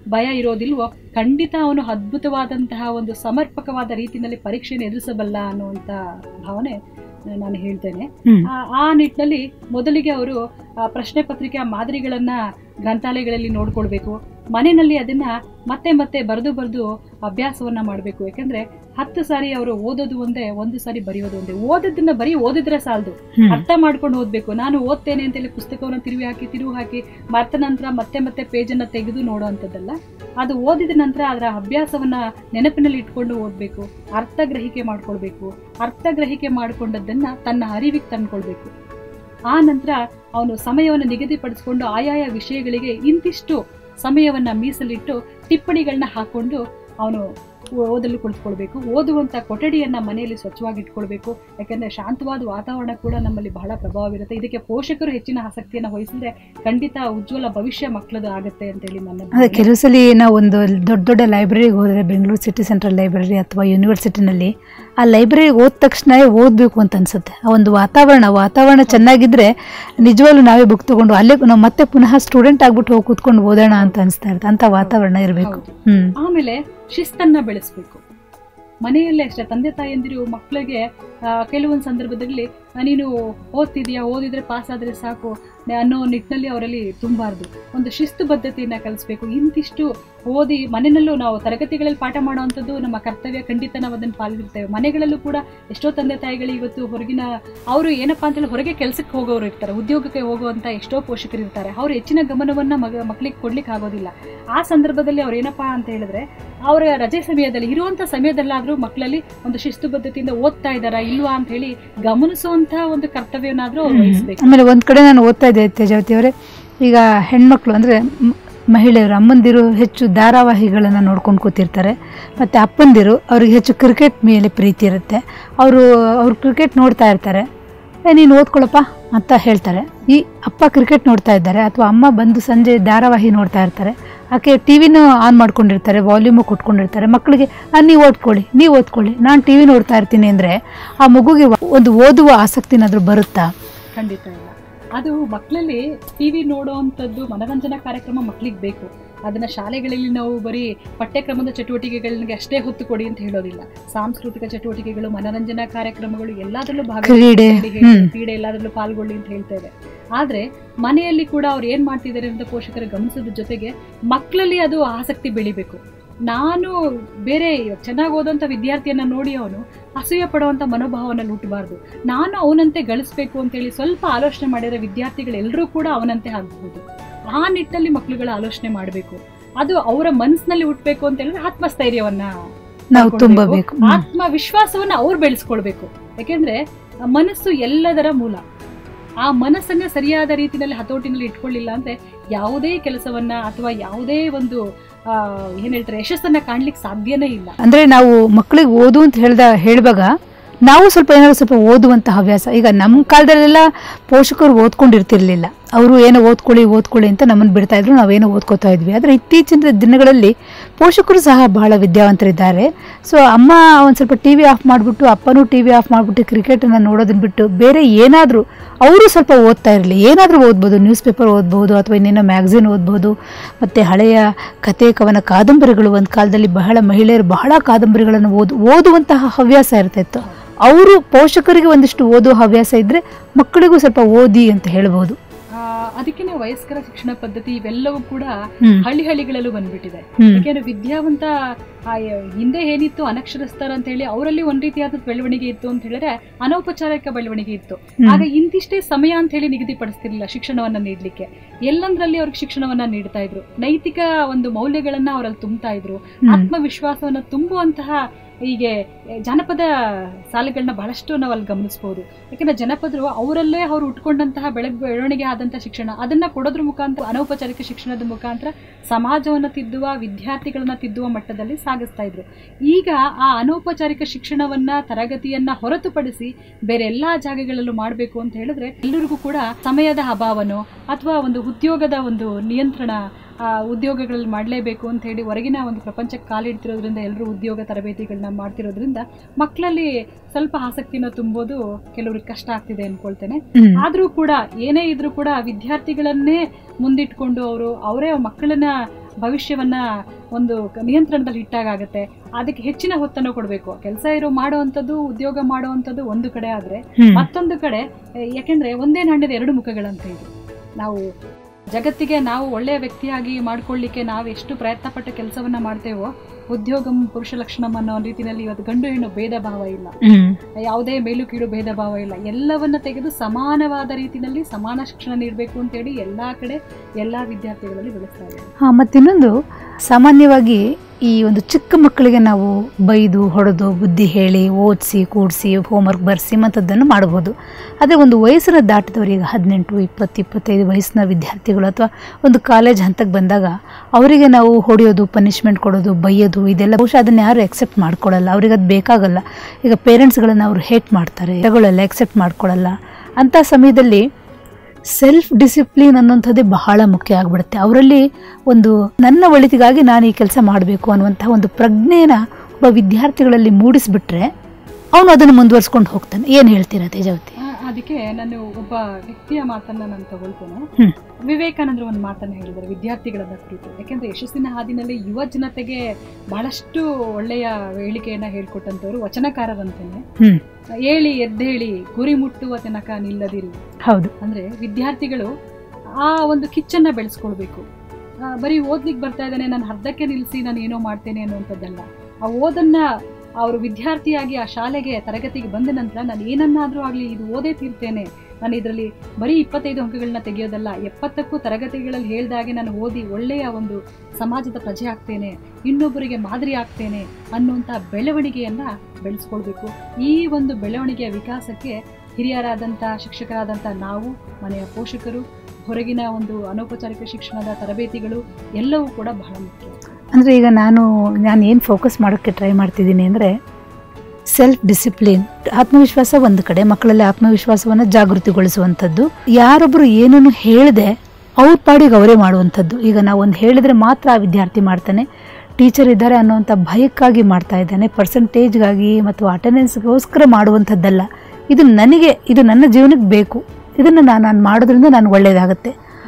ಭಯ ಇರೋದಿಲ್ವೋ ಖಂಡಿತ ಅವನು ಅದ್ಭುತವಾದಂತಹ ಒಂದು ಸಮರ್ಪಕವಾದ ರೀತಿಯಲ್ಲಿ ಪರೀಕ್ಷೆಯನ್ನು ಎದುರಿಸಬಲ್ಲ ಅನ್ನುವಂಥ ಭಾವನೆ ನಾನು ಹೇಳ್ತೇನೆ ಹ್ಮ್ ಆ- ಆ ನಿಟ್ಟಿನಲ್ಲಿ ಮೊದಲಿಗೆ ಅವರು ಆ ಪ್ರಶ್ನೆ ಪತ್ರಿಕೆ ಮಾದರಿಗಳನ್ನ ಗ್ರಂಥಾಲಯಗಳಲ್ಲಿ ನೋಡ್ಕೊಳ್ಬೇಕು ಮನೆಯಲ್ಲಿ ಅದನ್ನ ಮತ್ತೆ ಮತ್ತೆ ಬರೆದು ಬರೆದು ಅಭ್ಯಾಸವನ್ನ ಮಾಡಬೇಕು ಯಾಕಂದ್ರೆ ಹತ್ತು ಸಾರಿ ಅವರು ಓದೋದು ಒಂದೇ ಒಂದು ಸಾರಿ ಬರೆಯೋದು ಒಂದೇ ಓದೋದನ್ನ ಬರೀ ಓದಿದ್ರೆ ಸಾಲದು ಹ್ಮ್ ಅರ್ಥ ಮಾಡ್ಕೊಂಡು ಓದ್ಬೇಕು ನಾನು ಓದ್ತೇನೆ ಅಂತೇಳಿ ಪುಸ್ತಕವನ್ನು ತಿರುವಿ ಹಾಕಿ ತಿರುವು ಹಾಕಿ ಮತ್ತ ನಂತರ ಮತ್ತೆ ಮತ್ತೆ ಪೇಜನ್ನು ತೆಗೆದು ನೋಡೋ ಅಂಥದ್ದಲ್ಲ ಅದು ಓದಿದ ನಂತರ ಅದರ ಅಭ್ಯಾಸವನ್ನ ನೆನಪಿನಲ್ಲಿ ಇಟ್ಕೊಂಡು ಓದಬೇಕು ಅರ್ಥ ಗ್ರಹಿಕೆ ಮಾಡ್ಕೊಳ್ಬೇಕು ಅರ್ಥ ಗ್ರಹಿಕೆ ಮಾಡಿಕೊಂಡದ್ದನ್ನ ತನ್ನ ಅರಿವಿಗೆ ತಂದ್ಕೊಳ್ಬೇಕು ಆ ನಂತರ ಅವನು ಸಮಯವನ್ನು ನಿಗದಿಪಡಿಸಿಕೊಂಡು ಆಯಾಯ ವಿಷಯಗಳಿಗೆ ಇಂತಿಷ್ಟು ಸಮಯವನ್ನ ಮೀಸಲಿಟ್ಟು ಟಿಪ್ಪಣಿಗಳನ್ನ ಹಾಕೊಂಡು ಅವನು ಓದಲು ಕುಳಿತುಕೊಳ್ಬೇಕು ಓದುವಂತ ಕೊಠಡಿಯನ್ನ ಮನೆಯಲ್ಲಿ ಸ್ವಚ್ಛವಾಗಿ ಇಟ್ಕೊಳ್ಬೇಕು ಯಾಕಂದ್ರೆ ಶಾಂತವಾದ ವಾತಾವರಣ ಕೂಡ ನಮ್ಮಲ್ಲಿ ಬಹಳ ಪ್ರಭಾವ ಬೀರುತ್ತೆ ಇದಕ್ಕೆ ಪೋಷಕರು ಹೆಚ್ಚಿನ ಆಸಕ್ತಿಯನ್ನು ವಹಿಸಿದ್ರೆ ಖಂಡಿತ ಉಜ್ವಲ ಭವಿಷ್ಯ ಮಕ್ಕಳದು ಆಗುತ್ತೆ ಅಂತೇಳಿ ನನ್ನ ಅದೇ ಭಾವನೆ. ಕೆಲವು ಸಲ ನಾವು ಒಂದು ದೊಡ್ಡ ದೊಡ್ಡ ಲೈಬ್ರರಿಗೆ ಹೋದರೆ ಬೆಂಗಳೂರು ಸಿಟಿ ಸೆಂಟ್ರಲ್ ಲೈಬ್ರರಿ ಅಥವಾ ಯೂನಿವರ್ಸಿಟಿನಲ್ಲಿ ಆ ಲೈಬ್ರರಿಗೆ ಹೋದ ತಕ್ಷಣ ಓದಬೇಕು ಅಂತ ಅನ್ಸುತ್ತೆ ಆ ಒಂದು ವಾತಾವರಣ ವಾತಾವರಣ ಚೆನ್ನಾಗಿದ್ರೆ ನಿಜವಾಗ್ಲೂ ನಾವೇ ಬುಕ್ ತಗೊಂಡು ಅಲ್ಲೇ ನಾವು ಮತ್ತೆ ಪುನಃ ಸ್ಟೂಡೆಂಟ್ ಆಗ್ಬಿಟ್ಟು ಹೋಗಿ ಕೂತ್ಕೊಂಡು ಓದೋಣ ಅಂತ ಅನಿಸ್ತಾ ಇರುತ್ತೆ ಅಂತ ವಾತಾವರಣ ಇರಬೇಕು ಹೌದು. ಹ್ಮ್ ಆಮೇಲೆ ಶಿಸ್ತನ್ನ ಬೆಳೆಸ್ಬೇಕು ಮನೆಯಲ್ಲೇ ಅಷ್ಟೇ ತಂದೆ ತಾಯಂದಿರು ಮಕ್ಕಳಿಗೆ ಕೆಲವೊಂದು ಸಂದರ್ಭದಲ್ಲಿ ಆ, ನೀನು ಓದ್ತಿದ್ಯಾ ಓದಿದ್ರೆ ಪಾಸ್ ಆದ್ರೆ ಸಾಕು ನ- ಅನ್ನೋ ನಿಟ್ಟಿನಲ್ಲಿ ಅವರಲ್ಲಿ ತುಂಬಾರ್ದು ಒಂದು ಶಿಸ್ತು ಬದ್ಧತೆಯನ್ನ ಕಲಿಸ್ಬೇಕು ಇಂತಿಷ್ಟು ಓದಿ ಮನೆಯಲ್ಲೂ ನಾವು ತರಗತಿಗಳಲ್ಲಿ ಪಾಠ ಮಾಡುವಂಥದ್ದು ನಮ್ಮ ಕರ್ತವ್ಯ ಖಂಡಿತ ನಾವು ಅದನ್ನು ಪಾಲಿಸಿರ್ತೇವೆ ಮನೆಗಳಲ್ಲೂ ಕೂಡ ಎಷ್ಟೋ ತಂದೆ ತಾಯಿಗಳು ಇವತ್ತು ಹೊರಗಿನ ಅವರು ಏನಪ್ಪಾ ಅಂತೇಳಿ ಹೊರಗೆ ಕೆಲಸಕ್ಕೆ ಹೋಗೋರು ಇರ್ತಾರೆ ಉದ್ಯೋಗಕ್ಕೆ ಹೋಗುವಂತ ಎಷ್ಟೋ ಪೋಷಕರು ಇರ್ತಾರೆ ಅವ್ರು ಹೆಚ್ಚಿನ ಗಮನವನ್ನ ಮಗ ಮಕ್ಕಳಿಗೆ ಕೊಡ್ಲಿಕ್ಕೆ ಆಗೋದಿಲ್ಲ ಆ ಸಂದರ್ಭದಲ್ಲಿ ಅವ್ರು ಏನಪ್ಪಾ ಅಂತ ಹೇಳಿದ್ರೆ ಅವರ ರಜೆ ಸಮಯದಲ್ಲಿ ಇರುವಂತ ಸಮಯದಲ್ಲಾದ್ರೂ ಮಕ್ಕಳಲ್ಲಿ ಒಂದು ಶಿಸ್ತುಬದ್ಧತೆಯಿಂದ ಓದ್ತಾ ಇದ್ದಾರಾ ಇಲ್ವಾ ಅಂತ ಹೇಳಿ ಗಮನಿಸುವಂತ ಒಂದು ಕರ್ತವ್ಯವನ್ನಾದ್ರೂ ಅವ್ರು ಹ್ಮ್. ವಹಿಸ್ಬೇಕು ಆಮೇಲೆ ಒಂದ್ ಕಡೆ ನಾನು ಓದ್ತಾ ಇದ್ದೆ ತೇಜಾವತಿ ಅವರೇ ಈಗ ಹೆಣ್ಮಕ್ಳು ಅಂದ್ರೆ ಮ್- ಮಹಿಳೆಯರು ಅಮ್ಮಂದಿರು ಹೆಚ್ಚು ಧಾರಾವಾಹಿಗಳನ್ನು ನೋಡ್ಕೊಂಡು ಕೂತಿರ್ತಾರೆ ಮತ್ತು ಅಪ್ಪಂದಿರು ಅವ್ರಿಗೆ ಹೆಚ್ಚು ಕ್ರಿಕೆಟ್ ಮೇಲೆ ಪ್ರೀತಿ ಇರುತ್ತೆ ಅವರು ಅವ್ರು ಕ್ರಿಕೆಟ್ ನೋಡ್ತಾ ಇರ್ತಾರೆ ಏ ನೀನು ಓದ್ಕೊಳಪ್ಪ ಅಂತ ಹೇಳ್ತಾರೆ ಈ ಅಪ್ಪ ಕ್ರಿಕೆಟ್ ನೋಡ್ತಾ ಇದ್ದಾರೆ ಅಥವಾ ಅಮ್ಮ ಬಂದು ಸಂಜೆ ಧಾರಾವಾಹಿ ನೋಡ್ತಾ ಇರ್ತಾರೆ ಆಕೆ ಟಿ ವಿನೂ ಆನ್ ಮಾಡ್ಕೊಂಡಿರ್ತಾರೆ ವಾಲ್ಯೂಮು ಕೊಟ್ಕೊಂಡಿರ್ತಾರೆ ಮಕ್ಕಳಿಗೆ ನೀವು ಓದ್ಕೊಳ್ಳಿ ನೀವು ಓದ್ಕೊಳ್ಳಿ ನಾನು ಟಿ ವಿ ನೋಡ್ತಾ ಇರ್ತೀನಿ ಅಂದರೆ ಆ ಮಗುಗೆ ಒಂದು ಓದುವ ಆಸಕ್ತಿನಾದರೂ ಬರುತ್ತಾ ಖಂಡಿತ ಇಲ್ಲ ಅದು ಮಕ್ಕಳಲ್ಲಿ ಟಿವಿ ನೋಡುವಂಥದ್ದು ಮನರಂಜನಾ ಕಾರ್ಯಕ್ರಮ ಮಕ್ಕಳಿಗೆ ಬೇಕು ಅದನ್ನ ಶಾಲೆಗಳಲ್ಲಿ ನಾವು ಬರೀ ಪಠ್ಯಕ್ರಮದ ಚಟುವಟಿಕೆಗಳಿಗೆ ಅಷ್ಟೇ ಹೊತ್ತು ಕೊಡಿ ಅಂತ ಹೇಳೋದಿಲ್ಲ ಸಾಂಸ್ಕೃತಿಕ ಚಟುವಟಿಕೆಗಳು ಮನರಂಜನಾ ಕಾರ್ಯಕ್ರಮಗಳು ಎಲ್ಲದರಲ್ಲೂ ಕ್ರೀಡೆ, ಭಾಗವಹಿಸಿ ಹ್ಮ್. ಕ್ರೀಡೆ ಎಲ್ಲದರಲ್ಲೂ ಪಾಲ್ಗೊಳ್ಳಿ ಅಂತ ಹೇಳ್ತೇವೆ ಆದ್ರೆ ಮನೆಯಲ್ಲಿ ಕೂಡ ಅವ್ರು ಏನ್ ಮಾಡ್ತಿದ್ದಾರೆ ಅಂತ ಪೋಷಕರು ಗಮನಿಸೋದ್ರ ಜೊತೆಗೆ ಮಕ್ಕಳಲ್ಲಿ ಅದು ಆಸಕ್ತಿ ಬೆಳಿಬೇಕು ನಾನು ಬೇರೆ ಚೆನ್ನಾಗಿ ಓದೋಂಥ ವಿದ್ಯಾರ್ಥಿಯನ್ನ ನೋಡಿ ಅವನು ಅಸೂಯೆ ಪಡುವಂಥ ಮನೋಭಾವನಲ್ಲಿ ಹುಟ್ಟಬಾರ್ದು ನಾನು ಅವನಂತೆ ಗಳಿಸ್ಬೇಕು ಅಂತೇಳಿ ಸ್ವಲ್ಪ ಆಲೋಚನೆ ಮಾಡಿರೋ ವಿದ್ಯಾರ್ಥಿಗಳೆಲ್ಲರೂ ಕೂಡ ಅವನಂತೆ ಆಗಬಹುದು ಆ ನಿಟ್ಟಲ್ಲಿ ಮಕ್ಕಳುಗಳ ಆಲೋಚನೆ ಮಾಡಬೇಕು ಅದು ಅವರ ಮನಸ್ಸಿನಲ್ಲಿ ಹುಟ್ಟಬೇಕು ಅಂತ ಹೇಳಿದ್ರೆ ಆತ್ಮಸ್ಥೈರ್ಯವನ್ನ ನಾವು ಪಡ್ಕೊಳ್ಬೇಕು. ತುಂಬಬೇಕು ಹ್ಮ್. ಆತ್ಮವಿಶ್ವಾಸವನ್ನ ಅವ್ರು ಬೆಳೆಸ್ಕೊಳ್ಬೇಕು ಯಾಕೆಂದ್ರೆ ಆ ಮನಸ್ಸು ಎಲ್ಲದರ ಮೂಲ ಆ ಮನಸ್ಸನ್ನ ಸರಿಯಾದ ರೀತಿಯಲ್ಲಿ ಹತೋಟಿನಲ್ಲಿ ಇಟ್ಕೊಳ್ಳಿಲ್ಲ ಅಂದ್ರೆ ಯಾವುದೇ ಕೆಲಸವನ್ನ ಅಥವಾ ಯಾವುದೇ ಒಂದು ಆ, ಏನ್ ಹೇಳ್ತಾರೆ ಯಶಸ್ಸನ್ನ ಕಾಣ್ಲಿಕ್ಕೆ ಸಾಧ್ಯನೇ ಇಲ್ಲ ಅಂದ್ರೆ ನಾವು ಮಕ್ಕಳಿಗೆ ಓದು ಅಂತ ಹೇಳ್ದ ಹೇಳುವಾಗ ನಾವು ಸ್ವಲ್ಪ ಏನಾದ್ರು ಸ್ವಲ್ಪ ಓದುವಂತ ಹವ್ಯಾಸ ಈಗ ನಮ್ಮ ಕಾಲದಲ್ಲೆಲ್ಲ ಪೋಷಕರು ಓದ್ಕೊಂಡಿರ್ತಿರ್ಲಿಲ್ಲ ಅವರು ಏನೋ ಓದ್ಕೊಳ್ಳಿ ಓದ್ಕೊಳ್ಳಿ ಅಂತ ನಮ್ಮನ್ನು ಬಿಡ್ತಾ ಇದ್ರು ನಾವೇನೋ ಓದ್ಕೋತಾ ಇದ್ವಿ ಆದರೆ ಇತ್ತೀಚಿನ ದಿನಗಳಲ್ಲಿ ಪೋಷಕರು ಸಹ ಬಹಳ ವಿದ್ಯಾವಂತರಿದ್ದಾರೆ ಸೊ ಅಮ್ಮ ಒಂದು ಸ್ವಲ್ಪ ಟಿ ವಿ ಆಫ್ ಮಾಡಿಬಿಟ್ಟು ಅಪ್ಪನೂ ಟಿ ವಿ ಆಫ್ ಮಾಡಿಬಿಟ್ಟು ಕ್ರಿಕೆಟನ್ನು ನೋಡೋದನ್ನ ಬಿಟ್ಟು ಬೇರೆ ಏನಾದರೂ ಅವರು ಸ್ವಲ್ಪ ಓದ್ತಾ ಇರಲಿ ಏನಾದರೂ ಓದ್ಬೋದು ನ್ಯೂಸ್ ಪೇಪರ್ ಓದ್ಬೋದು ಅಥವಾ ಇನ್ನೇನೋ ಮ್ಯಾಗ್ಝಿನ್ ಓದ್ಬೋದು ಮತ್ತು ಹಳೆಯ ಕತೆ ಕವನ ಕಾದಂಬರಿಗಳು ಒಂದು ಕಾಲದಲ್ಲಿ ಬಹಳ ಮಹಿಳೆಯರು ಬಹಳ ಕಾದಂಬರಿಗಳನ್ನು ಓದು ಓದುವಂತಹ ಹವ್ಯಾಸ ಇರ್ತಾಯಿತ್ತು ಅವರು ಪೋಷಕರಿಗೆ ಒಂದಿಷ್ಟು ಓದುವ ಹವ್ಯಾಸ ಇದ್ದರೆ ಮಕ್ಕಳಿಗೂ ಸ್ವಲ್ಪ ಓದಿ ಅಂತ ಹೇಳ್ಬೋದು ಆ, ಅದಕ್ಕೆನೆ ವಯಸ್ಕರ ಶಿಕ್ಷಣ ಪದ್ಧತಿ ಇವೆಲ್ಲವೂ ಕೂಡ ಹ್ಮ್. ಹಳ್ಳಿ ಹಳ್ಳಿಗಳಲ್ಲೂ ಬಂದ್ಬಿಟ್ಟಿದೆ ಹ್ಮ್. ಯಾಕೆಂದ್ರೆ ವಿದ್ಯಾವಂತ ಆ, ಯ- ಹಿಂದೆ ಏನಿತ್ತು ಅನಕ್ಷರಸ್ಥರ ಅಂತ ಹೇಳಿ ಅವರಲ್ಲಿ ಒಂದ್ ರೀತಿಯಾದ ಬೆಳವಣಿಗೆ ಇತ್ತು ಅಂತ ಹೇಳಿದ್ರೆ ಅನೌಪಚಾರಿಕ ಬೆಳವಣಿಗೆ ಇತ್ತು ಹ್ಮ್. ಆಗ ಇಂತಿಷ್ಟೇ ಸಮಯ ಅಂತ ಹೇಳಿ ನಿಗದಿಪಡಿಸ್ತಿರ್ಲಿಲ್ಲ ಶಿಕ್ಷಣವನ್ನ ನೀಡ್ಲಿಕ್ಕೆ ಎಲ್ಲಂದ್ರಲ್ಲಿ ಅವ್ರಿಗೆ ಶಿಕ್ಷಣವನ್ನ ನೀಡ್ತಾ ಇದ್ರು ನೈತಿಕ ಒಂದು ಮೌಲ್ಯಗಳನ್ನ ಅವರಲ್ಲಿ ತುಂಬ್ತಾ ಇದ್ರು ಹ್ಮ್. ಆತ್ಮವಿಶ್ವಾಸವನ್ನ ತುಂಬುವಂತಹ ಹೀಗೆ ಜಾನಪದ ಸಾಲುಗಳನ್ನ ಬಹಳಷ್ಟು ನಾವು ಅಲ್ಲಿ ಗಮನಿಸಬಹುದು ಯಾಕಂದ್ರೆ ಜನಪದರು ಅವರಲ್ಲೇ ಅವ್ರು ಉಟ್ಕೊಂಡಂತಹ ಬೆಳಗ್ ಬೆಳವಣಿಗೆ ಆದಂತಹ ಶಿಕ್ಷಣ ಅದನ್ನ ಕೊಡೋದ್ರ ಮುಖಾಂತರ ಅನೌಪಚಾರಿಕ ಶಿಕ್ಷಣದ ಮುಖಾಂತರ ಸಮಾಜವನ್ನ ತಿದ್ದುವ ವಿದ್ಯಾರ್ಥಿಗಳನ್ನ ತಿದ್ದುವ ಮಟ್ಟದಲ್ಲಿ ಸಾಗಿಸ್ತಾ ಇದ್ರು ಈಗ ಆ ಅನೌಪಚಾರಿಕ ಶಿಕ್ಷಣವನ್ನ ತರಗತಿಯನ್ನ ಹೊರತುಪಡಿಸಿ ಬೇರೆ ಎಲ್ಲಾ ಜಾಗಗಳಲ್ಲೂ ಮಾಡಬೇಕು ಅಂತ ಹೇಳಿದ್ರೆ ಎಲ್ಲರಿಗೂ ಕೂಡ ಸಮಯದ ಅಭಾವನೋ ಅಥವಾ ಒಂದು ಉದ್ಯೋಗದ ಒಂದು ನಿಯಂತ್ರಣ ಆ, ಉದ್ಯೋಗಗಳಲ್ಲಿ ಮಾಡಲೇಬೇಕು ಅಂತ ಹೇಳಿ ಹೊರಗಿನ ಒಂದು ಪ್ರಪಂಚಕ್ಕೆ ಕಾಲಿಡ್ತಿರೋದ್ರಿಂದ ಎಲ್ಲರೂ ಉದ್ಯೋಗ ತರಬೇತಿಗಳನ್ನ ಮಾಡ್ತಿರೋದ್ರಿಂದ ಮಕ್ಕಳಲ್ಲಿ ಸ್ವಲ್ಪ ಆಸಕ್ತಿನ ತುಂಬೋದು ಕೆಲವ್ರಿಗೆ ಕಷ್ಟ ಆಗ್ತಿದೆ ಅನ್ಕೊಳ್ತೇನೆ ಹ್ಮ್. ಆದ್ರೂ ಕೂಡ ಏನೇ ಇದ್ರೂ ಕೂಡ ವಿದ್ಯಾರ್ಥಿಗಳನ್ನೇ ಮುಂದಿಟ್ಕೊಂಡು ಅವರು ಅವರೇ ಮಕ್ಕಳನ್ನ ಭವಿಷ್ಯವನ್ನ ಒಂದು ಕ- ನಿಯಂತ್ರಣದಲ್ಲಿ ಇಟ್ಟಾಗತ್ತೆ ಅದಕ್ಕೆ ಹೆಚ್ಚಿನ ಹೊತ್ತನ್ನು ಕೊಡಬೇಕು ಕೆಲಸ ಇರೋ ಮಾಡುವಂಥದ್ದು ಉದ್ಯೋಗ ಮಾಡುವಂಥದ್ದು ಒಂದು ಕಡೆ ಆದ್ರೆ ಹ್ಮ್ ಮತ್ತೊಂದು ಕಡೆ ಎ, ಯಾಕೆಂದ್ರೆ ಒಂದೇ ನಾಣ್ಯದ ಎರಡು ಮುಖಗಳಂತ ಇದೆ ನಾವು ಜಗತ್ತಿಗೆ ನಾವು ಒಳ್ಳೆಯ ವ್ಯಕ್ತಿಯಾಗಿ ಮಾಡ್ಕೊಳ್ಳಿಕ್ಕೆ ನಾವು ಎಷ್ಟು ಪ್ರಯತ್ನ ಪಟ್ಟು ಕೆಲಸವನ್ನ ಮಾಡ್ತೇವೋ ಉದ್ಯೋಗಂ ಪುರುಷ ಲಕ್ಷಣಂ ಅನ್ನೋ ರೀತಿಯಲ್ಲಿ ಇವತ್ತು ಗಂಡು ಹೆಣ್ಣು ಭೇದ ಭಾವ ಇಲ್ಲ ಹ್ಮ್ ಯಾವುದೇ ಮೇಲು ಕೀಳು ಭೇದ ಭಾವ ಇಲ್ಲ ಎಲ್ಲವನ್ನ ತೆಗೆದು ಸಮಾನವಾದ ರೀತಿಯಲ್ಲಿ ಸಮಾನ ಶಿಕ್ಷಣ ನೀಡಬೇಕು ಅಂತೇಳಿ ಎಲ್ಲಾ ಕಡೆ ಎಲ್ಲಾ ವಿದ್ಯಾರ್ಥಿಗಳಲ್ಲಿ ಬೆಳೆಸ್ತಾ ಇದ್ದಾರೆ ಹಾ ಮತ್ತಿನ್ನೊಂದು ಸಾಮಾನ್ಯವಾಗಿ ಈ ಒಂದು ಚಿಕ್ಕ ಮಕ್ಕಳಿಗೆ ನಾವು ಬೈದು ಹೊಡೆದು ಬುದ್ಧಿ ಹೇಳಿ ಓದಿಸಿ ಕೂಡಿಸಿ ಹೋಮ್ವರ್ಕ್ ಬರೆಸಿ ಮತ್ತದನ್ನು ಮಾಡ್ಬೋದು ಆದರೆ ಒಂದು ವಯಸ್ಸನ್ನು ದಾಟಿದವರಿಗೆ ಹದಿನೆಂಟು ಇಪ್ಪತ್ತು ಇಪ್ಪತ್ತೈದು ವಯಸ್ಸಿನ ವಿದ್ಯಾರ್ಥಿಗಳು ಅಥವಾ ಒಂದು ಕಾಲೇಜ್ ಹಂತಕ್ಕೆ ಬಂದಾಗ ಅವರಿಗೆ ನಾವು ಹೊಡೆಯೋದು ಪನಿಷ್ಮೆಂಟ್ ಕೊಡೋದು ಬೈಯೋದು ಇದೆಲ್ಲ ಬಹುಶಃ ಅದನ್ನು ಯಾರು ಎಕ್ಸೆಪ್ಟ್ ಮಾಡ್ಕೊಳ್ಳಲ್ಲ ಅವ್ರಿಗೆ ಅದು ಬೇಕಾಗಲ್ಲ ಈಗ ಪೇರೆಂಟ್ಸ್ಗಳನ್ನು ಅವರು ಹೇಟ್ ಮಾಡ್ತಾರೆ ತಗೊಳ್ಳಲ್ಲ ಎಕ್ಸೆಪ್ಟ್ ಮಾಡ್ಕೊಳ್ಳಲ್ಲ ಅಂಥ ಸಮಯದಲ್ಲಿ ಸೆಲ್ಫ್ ಡಿಸಿಪ್ಲಿನ್ ಅನ್ನೋಂಥದ್ದೇ ಬಹಳ ಮುಖ್ಯ ಆಗಿಬಿಡುತ್ತೆ ಅವರಲ್ಲಿ ಒಂದು ನನ್ನ ಒಳಿತಿಗಾಗಿ ನಾನು ಈ ಕೆಲಸ ಮಾಡಬೇಕು ಅನ್ನುವಂತಹ ಒಂದು ಪ್ರಜ್ಞೆನ ಒಬ್ಬ ವಿದ್ಯಾರ್ಥಿಗಳಲ್ಲಿ ಮೂಡಿಸ್ಬಿಟ್ರೆ ಅವನು ಅದನ್ನು ಮುಂದುವರ್ಸ್ಕೊಂಡು ಹೋಗ್ತಾನೆ ಏನು ಹೇಳ್ತೀರಾ ತೇಜಾವತಿ ಆ, ಅದಕ್ಕೆ ನಾನು ಒಬ್ಬ ವ್ಯಕ್ತಿಯ ಮಾತನ್ನ ನಾನು ತಗೊಳ್ತೇನೆ ಹ್ಮ್. ವಿವೇಕಾನಂದರು ಒಂದು ಮಾತನ್ನ ಹೇಳಿದ್ದಾರೆ ವಿದ್ಯಾರ್ಥಿಗಳನ್ನ ಕುರಿತು ಯಾಕೆಂದ್ರೆ ಯಶಸ್ಸಿನ ಹಾದಿನಲ್ಲಿ ಯುವ ಜನತೆಗೆ ಬಹಳಷ್ಟು ಒಳ್ಳೆಯ ಹೇಳಿಕೆಯನ್ನ ಹೇಳ್ಕೊಟ್ಟಂತವ್ರು ವಚನಕಾರರಂತೇನೆ ಹ್ಮ್ ಏಳಿ ಎದ್ದೇಳಿ ಗುರಿ ಮುಟ್ಟುವ ತನಕ ನಿಲ್ಲದಿರಿ ಹೌದು ಅಂದ್ರೆ ವಿದ್ಯಾರ್ಥಿಗಳು ಆ ಒಂದು ಕಿಚ್ಚನ್ನ ಬೆಳೆಸ್ಕೊಳ್ಬೇಕು ಆ, ಬರೀ ಓದ್ಲಿಕ್ಕೆ ಬರ್ತಾ ಇದ್ದಾನೆ ನಾನು ಅರ್ಧಕ್ಕೆ ನಿಲ್ಲಿಸಿ ನಾನು ಏನೋ ಮಾಡ್ತೇನೆ ಅನ್ನುವಂಥದ್ದಲ್ಲ ಆ ಓದನ್ನ ಅವರು ವಿದ್ಯಾರ್ಥಿಯಾಗಿ ಆ ಶಾಲೆಗೆ ತರಗತಿಗೆ ಬಂದ ನಂತರ ನಾನು ಏನನ್ನಾದರೂ ಆಗಲಿ ಇದು ಓದೇ ತೀರ್ತೇನೆ ನಾನು ಇದರಲ್ಲಿ ಬರೀ ಇಪ್ಪತ್ತೈದು ಅಂಕಗಳನ್ನ ತೆಗೆಯೋದಲ್ಲ ಎಪ್ಪತ್ತಕ್ಕೂ ತರಗತಿಗಳಲ್ಲಿ ಹೇಳ್ದಾಗೆ ನಾನು ಓದಿ ಒಳ್ಳೆಯ ಒಂದು ಸಮಾಜದ ಪ್ರಜೆ ಆಗ್ತೇನೆ ಇನ್ನೊಬ್ಬರಿಗೆ ಮಾದರಿ ಆಗ್ತೇನೆ ಅನ್ನುವಂಥ ಬೆಳವಣಿಗೆಯನ್ನ ಬೆಳೆಸ್ಕೊಳ್ಬೇಕು ಈ ಒಂದು ಬೆಳವಣಿಗೆಯ ವಿಕಾಸಕ್ಕೆ ಹಿರಿಯರಾದಂಥ ಶಿಕ್ಷಕರಾದಂಥ ನಾವು ಮನೆಯ ಪೋಷಕರು ಹೊರಗಿನ ಒಂದು ಅನೌಪಚಾರಿಕ ಶಿಕ್ಷಣದ ತರಬೇತಿಗಳು ಎಲ್ಲವೂ ಕೂಡ ಬಹಳ ಮುಖ್ಯ ಅಂದರೆ ಈಗ ನಾನು ನಾನು ಏನು ಫೋಕಸ್ ಮಾಡೋಕ್ಕೆ ಟ್ರೈ ಮಾಡ್ತಿದ್ದೀನಿ ಅಂದರೆ ಸೆಲ್ಫ್ ಡಿಸಿಪ್ಲಿನ್ ಆತ್ಮವಿಶ್ವಾಸ ಒಂದು ಕಡೆ ಮಕ್ಕಳಲ್ಲಿ ಆತ್ಮವಿಶ್ವಾಸವನ್ನು ಜಾಗೃತಿಗೊಳಿಸುವಂಥದ್ದು ಯಾರೊಬ್ಬರು ಏನನ್ನು ಹೇಳಿದೆ ಅವ್ರ ಪಾಡಿಗೆ ಅವರೇ ಮಾಡುವಂಥದ್ದು ಈಗ ನಾವು ಒಂದು ಹೇಳಿದರೆ ಮಾತ್ರ ಆ ವಿದ್ಯಾರ್ಥಿ ಮಾಡ್ತಾನೆ ಟೀಚರ್ ಇದ್ದಾರೆ ಅನ್ನೋವಂಥ ಭಯಕ್ಕಾಗಿ ಮಾಡ್ತಾ ಇದ್ದಾನೆ ಪರ್ಸಂಟೇಜ್ಗಾಗಿ ಮತ್ತು ಅಟೆಂಡೆನ್ಸ್ಗೋಸ್ಕರ ಮಾಡುವಂಥದ್ದಲ್ಲ ಇದು ನನಗೆ ಇದು ನನ್ನ ಜೀವನಕ್ಕೆ ಬೇಕು ಇದನ್ನು ನಾನು ನಾನು ಮಾಡೋದ್ರಿಂದ ನನಗೆ ಒಳ್ಳೆಯದಾಗುತ್ತೆ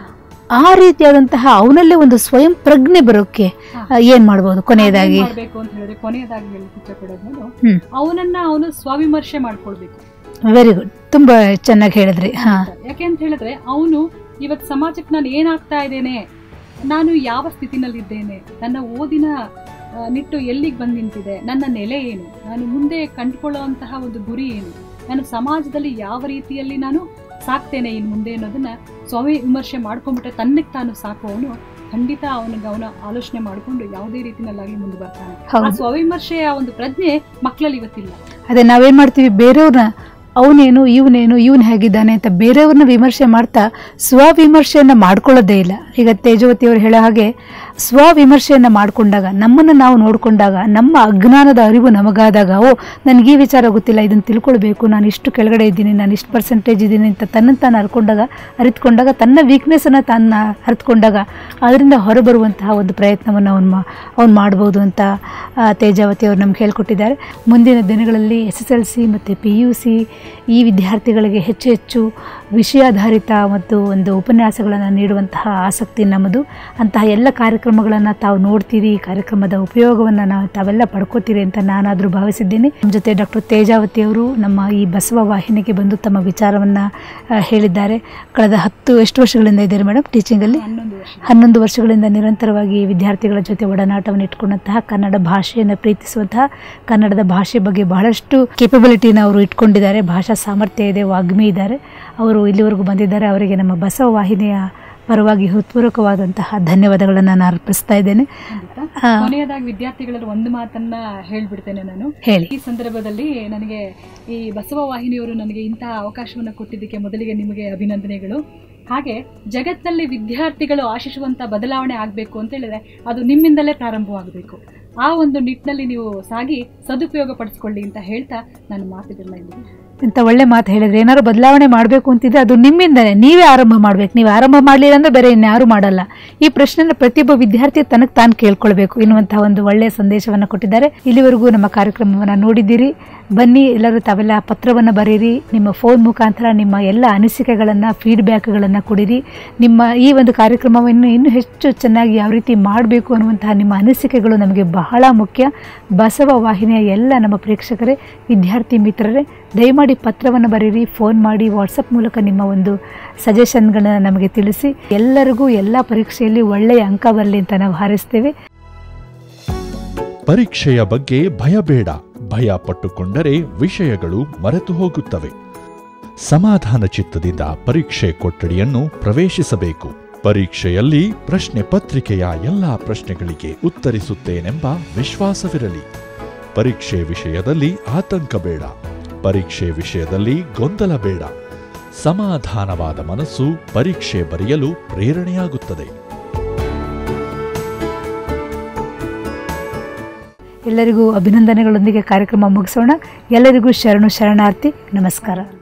ಆ ರೀತಿಯಾದಂತಹ ಅವನಲ್ಲೇ ಒಂದು ಸ್ವಯಂ ಪ್ರಜ್ಞೆ ಬರೋಕ್ಕೆ ಆ, ಏನ್ ಮಾಡ್ಬೋದು ಕೊನೆಯದಾಗಿ ಏನ್ ಮಾಡ್ಬೇಕು ಅಂತ ಹೇಳಿದ್ರೆ ಕೊನೆಯದಾಗಿ ಹೇಳಲಿಕ್ಕೆ ಇಷ್ಟಪಡೋದು ನಾನು ಹ್ಮ್. ಅವನನ್ನ ಅವನು ಸ್ವವಿಮರ್ಶೆ ಮಾಡ್ಕೊಳ್ಬೇಕು ವೆರಿ ಗುಡ್ ತುಂಬಾ ಚೆನ್ನಾಗಿ ಹೇಳಿದ್ರಿ ಹಾ ಯಾಕೆ ಅಂತ ಹೇಳಿದ್ರೆ ಅವನು ಇವತ್ತು ಸಮಾಜಕ್ಕೆ ನಾನು ಏನಾಗ್ತಾ ಇದ್ದೇನೆ ನಾನು ಯಾವ ಸ್ಥಿತಿನಲ್ಲಿದ್ದೇನೆ ನನ್ನ ಓದಿನ ಆ, ನಿಟ್ಟು ಎಲ್ಲಿಗೆ ಬಂದು ನಿಂತಿದೆ ನನ್ನ ನೆಲೆ ಏನು ನಾನು ಮುಂದೆ ಕಂಡುಕೊಳ್ಳುವಂತಹ ಒಂದು ಗುರಿ ಏನು ನಾನು ಸಮಾಜದಲ್ಲಿ ಯಾವ ರೀತಿಯಲ್ಲಿ ನಾನು ಸಾಕ್ತೇನೆ ಇನ್ನು ಮುಂದೆ ಅನ್ನೋದನ್ನ ಸ್ವವಿ ವಿಮರ್ಶೆ ಮಾಡ್ಕೊಂಡ್ಬಿಟ್ರೆ ತನ್ನಕ್ಕೆ ತಾನು ಸಾಕುವವನು ಖಂಡಿತ ಅವನಿಗೆ ಅವನ ಆಲೋಚನೆ ಮಾಡಿಕೊಂಡು ಯಾವುದೇ ರೀತಿನಲ್ಲಾಗಿ ಮುಂದೆ ಬರ್ತಾನೆ ಆ ಹೌದು ಸ್ವವಿಮರ್ಶೆಯ ಒಂದು ಪ್ರಜ್ಞೆ ಮಕ್ಕಳಲ್ಲಿ ಇವತ್ತಿಲ್ಲ ಅದೇ ನಾವೇನ್ ಮಾಡ್ತೀವಿ ಬೇರೆಯವ್ರನ್ನ ಅವನೇನು ಇವನೇನು ಇವನು ಹೇಗಿದ್ದಾನೆ ಅಂತ ಬೇರೆಯವ್ರನ್ನ ವಿಮರ್ಶೆ ಮಾಡ್ತಾ ಸ್ವವಿಮರ್ಶೆಯನ್ನ ಮಾಡ್ಕೊಳ್ಳೋದೇ ಇಲ್ಲ ಈಗ ತೇಜವತಿ ಅವರು ಹೇಳೋ ಹಾಗೆ ಸ್ವವಿಮರ್ಶೆಯನ್ನ ಮಾಡ್ಕೊಂಡಾಗ ನಮ್ಮನ್ನು ನಾವು ನೋಡ್ಕೊಂಡಾಗ ನಮ್ಮ ಅಜ್ಞಾನದ ಅರಿವು ನಮಗಾದಾಗ ಓ ನನಗೆ ಈ ವಿಚಾರ ಗೊತ್ತಿಲ್ಲ ಇದನ್ನು ತಿಳ್ಕೊಳ್ಬೇಕು ನಾನು ಇಷ್ಟು ಕೆಳಗಡೆ ಇದ್ದೀನಿ ನಾನು ಇಷ್ಟು ಪರ್ಸೆಂಟೇಜ್ ಇದ್ದೀನಿ ಅಂತ ತನ್ನನ್ನು ತಾನು ಅರ್ಕೊಂಡಾಗ ಅರಿತುಕೊಂಡಾಗ ತನ್ನ ವೀಕ್ನೆಸ್ಸನ್ನು ತಾನು ಅರಿತುಕೊಂಡಾಗ ಅದರಿಂದ ಹೊರಬರುವಂತಹ ಒಂದು ಪ್ರಯತ್ನವನ್ನು ಅವನು ಮಾ ಅವ್ನು ಮಾಡ್ಬೋದು ಅಂತ ಆ, ತೇಜಾವತಿ ಅವರು ನಮ್ಗೆ ಹೇಳ್ಕೊಟ್ಟಿದ್ದಾರೆ ಮುಂದಿನ ದಿನಗಳಲ್ಲಿ ಎಸ್ ಎಸ್ ಎಲ್ ಸಿ ಮತ್ತು ಪಿ ಯು ಸಿ ಈ ವಿದ್ಯಾರ್ಥಿಗಳಿಗೆ ಹೆಚ್ಚು ಹೆಚ್ಚು ವಿಷಯಾಧಾರಿತ ಮತ್ತು ಒಂದು ಉಪನ್ಯಾಸಗಳನ್ನು ನೀಡುವಂತಹ ಆಸಕ್ತಿ ನಮ್ಮದು ಅಂತಹ ಎಲ್ಲ ಕಾರ್ಯಕ್ರಮಗಳನ್ನು ತಾವು ನೋಡ್ತೀರಿ ಈ ಕಾರ್ಯಕ್ರಮದ ಉಪಯೋಗವನ್ನು ನಾವು ತಾವೆಲ್ಲ ಪಡ್ಕೋತೀರಿ ಅಂತ ನಾನಾದರೂ ಭಾವಿಸಿದ್ದೀನಿ ನಮ್ಮ ಜೊತೆ ಡಾಕ್ಟರ್ ತೇಜಾವತಿ ಅವರು ನಮ್ಮ ಈ ಬಸವ ವಾಹಿನಿಗೆ ಬಂದು ತಮ್ಮ ವಿಚಾರವನ್ನು ಹೇಳಿದ್ದಾರೆ ಕಳೆದ ಹತ್ತು ಎಷ್ಟು ವರ್ಷಗಳಿಂದ ಇದ್ದಾರೆ ಮೇಡಮ್ ಟೀಚಿಂಗಲ್ಲಿ ಹನ್ನೊಂದು ವರ್ಷ ಹನ್ನೊಂದು ವರ್ಷಗಳಿಂದ ನಿರಂತರವಾಗಿ ವಿದ್ಯಾರ್ಥಿಗಳ ಜೊತೆ ಒಡನಾಟವನ್ನು ಇಟ್ಕೊಂಡಂತಹ ಕನ್ನಡ ಭಾಷೆಯನ್ನು ಪ್ರೀತಿಸುವಂತಹ ಕನ್ನಡದ ಭಾಷೆ ಬಗ್ಗೆ ಬಹಳಷ್ಟು ಕೇಪಬಿಲಿಟಿನ ಅವರು ಇಟ್ಕೊಂಡಿದ್ದಾರೆ ಭಾಷಾ ಸಾಮರ್ಥ್ಯ ಇದೆ ವಾಗ್ಮಿ ಇದ್ದಾರೆ ಅವರು ಇಲ್ಲಿವರೆಗೂ ಬಂದಿದ್ದಾರೆ ಅವರಿಗೆ ನಮ್ಮ ಬಸವ ವಾಹಿನಿಯ ಪರವಾಗಿ ಹೃತ್ಪೂರ್ವಕವಾದಂತಹ ಧನ್ಯವಾದಗಳನ್ನು ನಾನು ಅರ್ಪಿಸ್ತಾ ಇದ್ದೇನೆ ಖಂಡಿತ. ಆ, ಕೊನೆಯದಾಗಿ ವಿದ್ಯಾರ್ಥಿಗಳಲ್ಲಿ ಒಂದು ಮಾತನ್ನ ಹೇಳ್ಬಿಡ್ತೇನೆ ನಾನು ಹೇಳಿ ಈ ಸಂದರ್ಭದಲ್ಲಿ ನನಗೆ ಈ ಬಸವ ವಾಹಿನಿಯವರು ನನಗೆ ಇಂತಹ ಅವಕಾಶವನ್ನು ಕೊಟ್ಟಿದ್ದಕ್ಕೆ ಮೊದಲಿಗೆ ನಿಮಗೆ ಅಭಿನಂದನೆಗಳು ಹಾಗೆ ಜಗತ್ತಲ್ಲಿ ವಿದ್ಯಾರ್ಥಿಗಳು ಆಶಿಸುವಂತ ಬದಲಾವಣೆ ಆಗಬೇಕು ಅಂತ ಹೇಳಿದ್ರೆ ಅದು ನಿಮ್ಮಿಂದಲೇ ಪ್ರಾರಂಭವಾಗಬೇಕು ಆ ಒಂದು ನಿಟ್ಟಿನಲ್ಲಿ ನೀವು ಸಾಗಿ ಸದುಪಯೋಗ ಪಡಿಸ್ಕೊಳ್ಳಿ ಅಂತ ಹೇಳ್ತಾ ನನ್ನ ಮಾತುಗಳನ್ನ ಇಲ್ಲಿ ಇಂಥ ಒಳ್ಳೆ ಮಾತು ಹೇಳಿದ್ರೆ ಏನಾದ್ರು ಬದಲಾವಣೆ ಮಾಡಬೇಕು ಅಂತಿದ್ರೆ ಅದು ನಿಮ್ಮಿಂದನೇ ನೀವೇ ಆರಂಭ ಮಾಡ್ಬೇಕು ನೀವು ಆರಂಭ ಮಾಡಲಿಲ್ಲ ಅಂದ್ರೆ ಬೇರೆ ಇನ್ಯಾರು ಮಾಡಲ್ಲ ಈ ಪ್ರಶ್ನೆನ ಪ್ರತಿಯೊಬ್ಬ ವಿದ್ಯಾರ್ಥಿ ತನಗೆ ತಾನು ಕೇಳ್ಕೊಳ್ಬೇಕು ಎನ್ನುವಂತಹ ಒಂದು ಒಳ್ಳೆಯ ಸಂದೇಶವನ್ನು ಕೊಟ್ಟಿದ್ದಾರೆ ಇಲ್ಲಿವರೆಗೂ ನಮ್ಮ ಕಾರ್ಯಕ್ರಮವನ್ನು ನೋಡಿದ್ದೀರಿ ಬನ್ನಿ ಎಲ್ಲರೂ ತಾವೆಲ್ಲ ಪತ್ರವನ್ನು ಬರೀರಿ ನಿಮ್ಮ ಫೋನ್ ಮುಖಾಂತರ ನಿಮ್ಮ ಎಲ್ಲ ಅನಿಸಿಕೆಗಳನ್ನು ಫೀಡ್ಬ್ಯಾಕ್ಗಳನ್ನು ಕೊಡಿರಿ ನಿಮ್ಮ ಈ ಒಂದು ಕಾರ್ಯಕ್ರಮವನ್ನು ಇನ್ನೂ ಹೆಚ್ಚು ಚೆನ್ನಾಗಿ ಯಾವ ರೀತಿ ಮಾಡಬೇಕು ಅನ್ನುವಂತಹ ನಿಮ್ಮ ಅನಿಸಿಕೆಗಳು ನಮಗೆ ಬಹಳ ಮುಖ್ಯ ಬಸವ ವಾಹಿನಿಯ ಎಲ್ಲ ನಮ್ಮ ಪ್ರೇಕ್ಷಕರೇ ವಿದ್ಯಾರ್ಥಿ ಮಿತ್ರರೇ ದಯಮಾಡಿ ಪತ್ರವನ್ನು ಬರೀರಿ ಫೋನ್ ಮಾಡಿ ವಾಟ್ಸಪ್ ಮೂಲಕ ನಿಮ್ಮ ಒಂದು ಸಜೆಷನ್ಗಳನ್ನು ನಮಗೆ ತಿಳಿಸಿ ಎಲ್ಲರಿಗೂ ಎಲ್ಲ ಪರೀಕ್ಷೆಯಲ್ಲಿ ಒಳ್ಳೆಯ ಅಂಕ ಬರಲಿ ಅಂತ ನಾವು ಹಾರೈಸ್ತೇವೆ ಪರೀಕ್ಷೆಯ ಬಗ್ಗೆ ಭಯ ಬೇಡ ಭಯ ಪಟ್ಟುಕೊಂಡರೆ ವಿಷಯಗಳು ಮರೆತು ಹೋಗುತ್ತವೆ ಸಮಾಧಾನ ಚಿತ್ತದಿಂದ ಪರೀಕ್ಷೆ ಕೊಠಡಿಯನ್ನು ಪ್ರವೇಶಿಸಬೇಕು ಪರೀಕ್ಷೆಯಲ್ಲಿ ಪ್ರಶ್ನೆ ಪತ್ರಿಕೆಯ ಎಲ್ಲಾ ಪ್ರಶ್ನೆಗಳಿಗೆ ಉತ್ತರಿಸುತ್ತೇನೆಂಬ ವಿಶ್ವಾಸವಿರಲಿ ಪರೀಕ್ಷೆ ವಿಷಯದಲ್ಲಿ ಆತಂಕ ಬೇಡ ಪರೀಕ್ಷೆ ವಿಷಯದಲ್ಲಿ ಗೊಂದಲ ಬೇಡ ಸಮಾಧಾನವಾದ ಮನಸ್ಸು ಪರೀಕ್ಷೆ ಬರೆಯಲು ಪ್ರೇರಣೆಯಾಗುತ್ತದೆ ಎಲ್ಲರಿಗೂ ಅಭಿನಂದನೆಗಳೊಂದಿಗೆ ಕಾರ್ಯಕ್ರಮ ಮುಗಿಸೋಣ ಎಲ್ಲರಿಗೂ ಶರಣು ಶರಣಾರ್ಥಿ ನಮಸ್ಕಾರ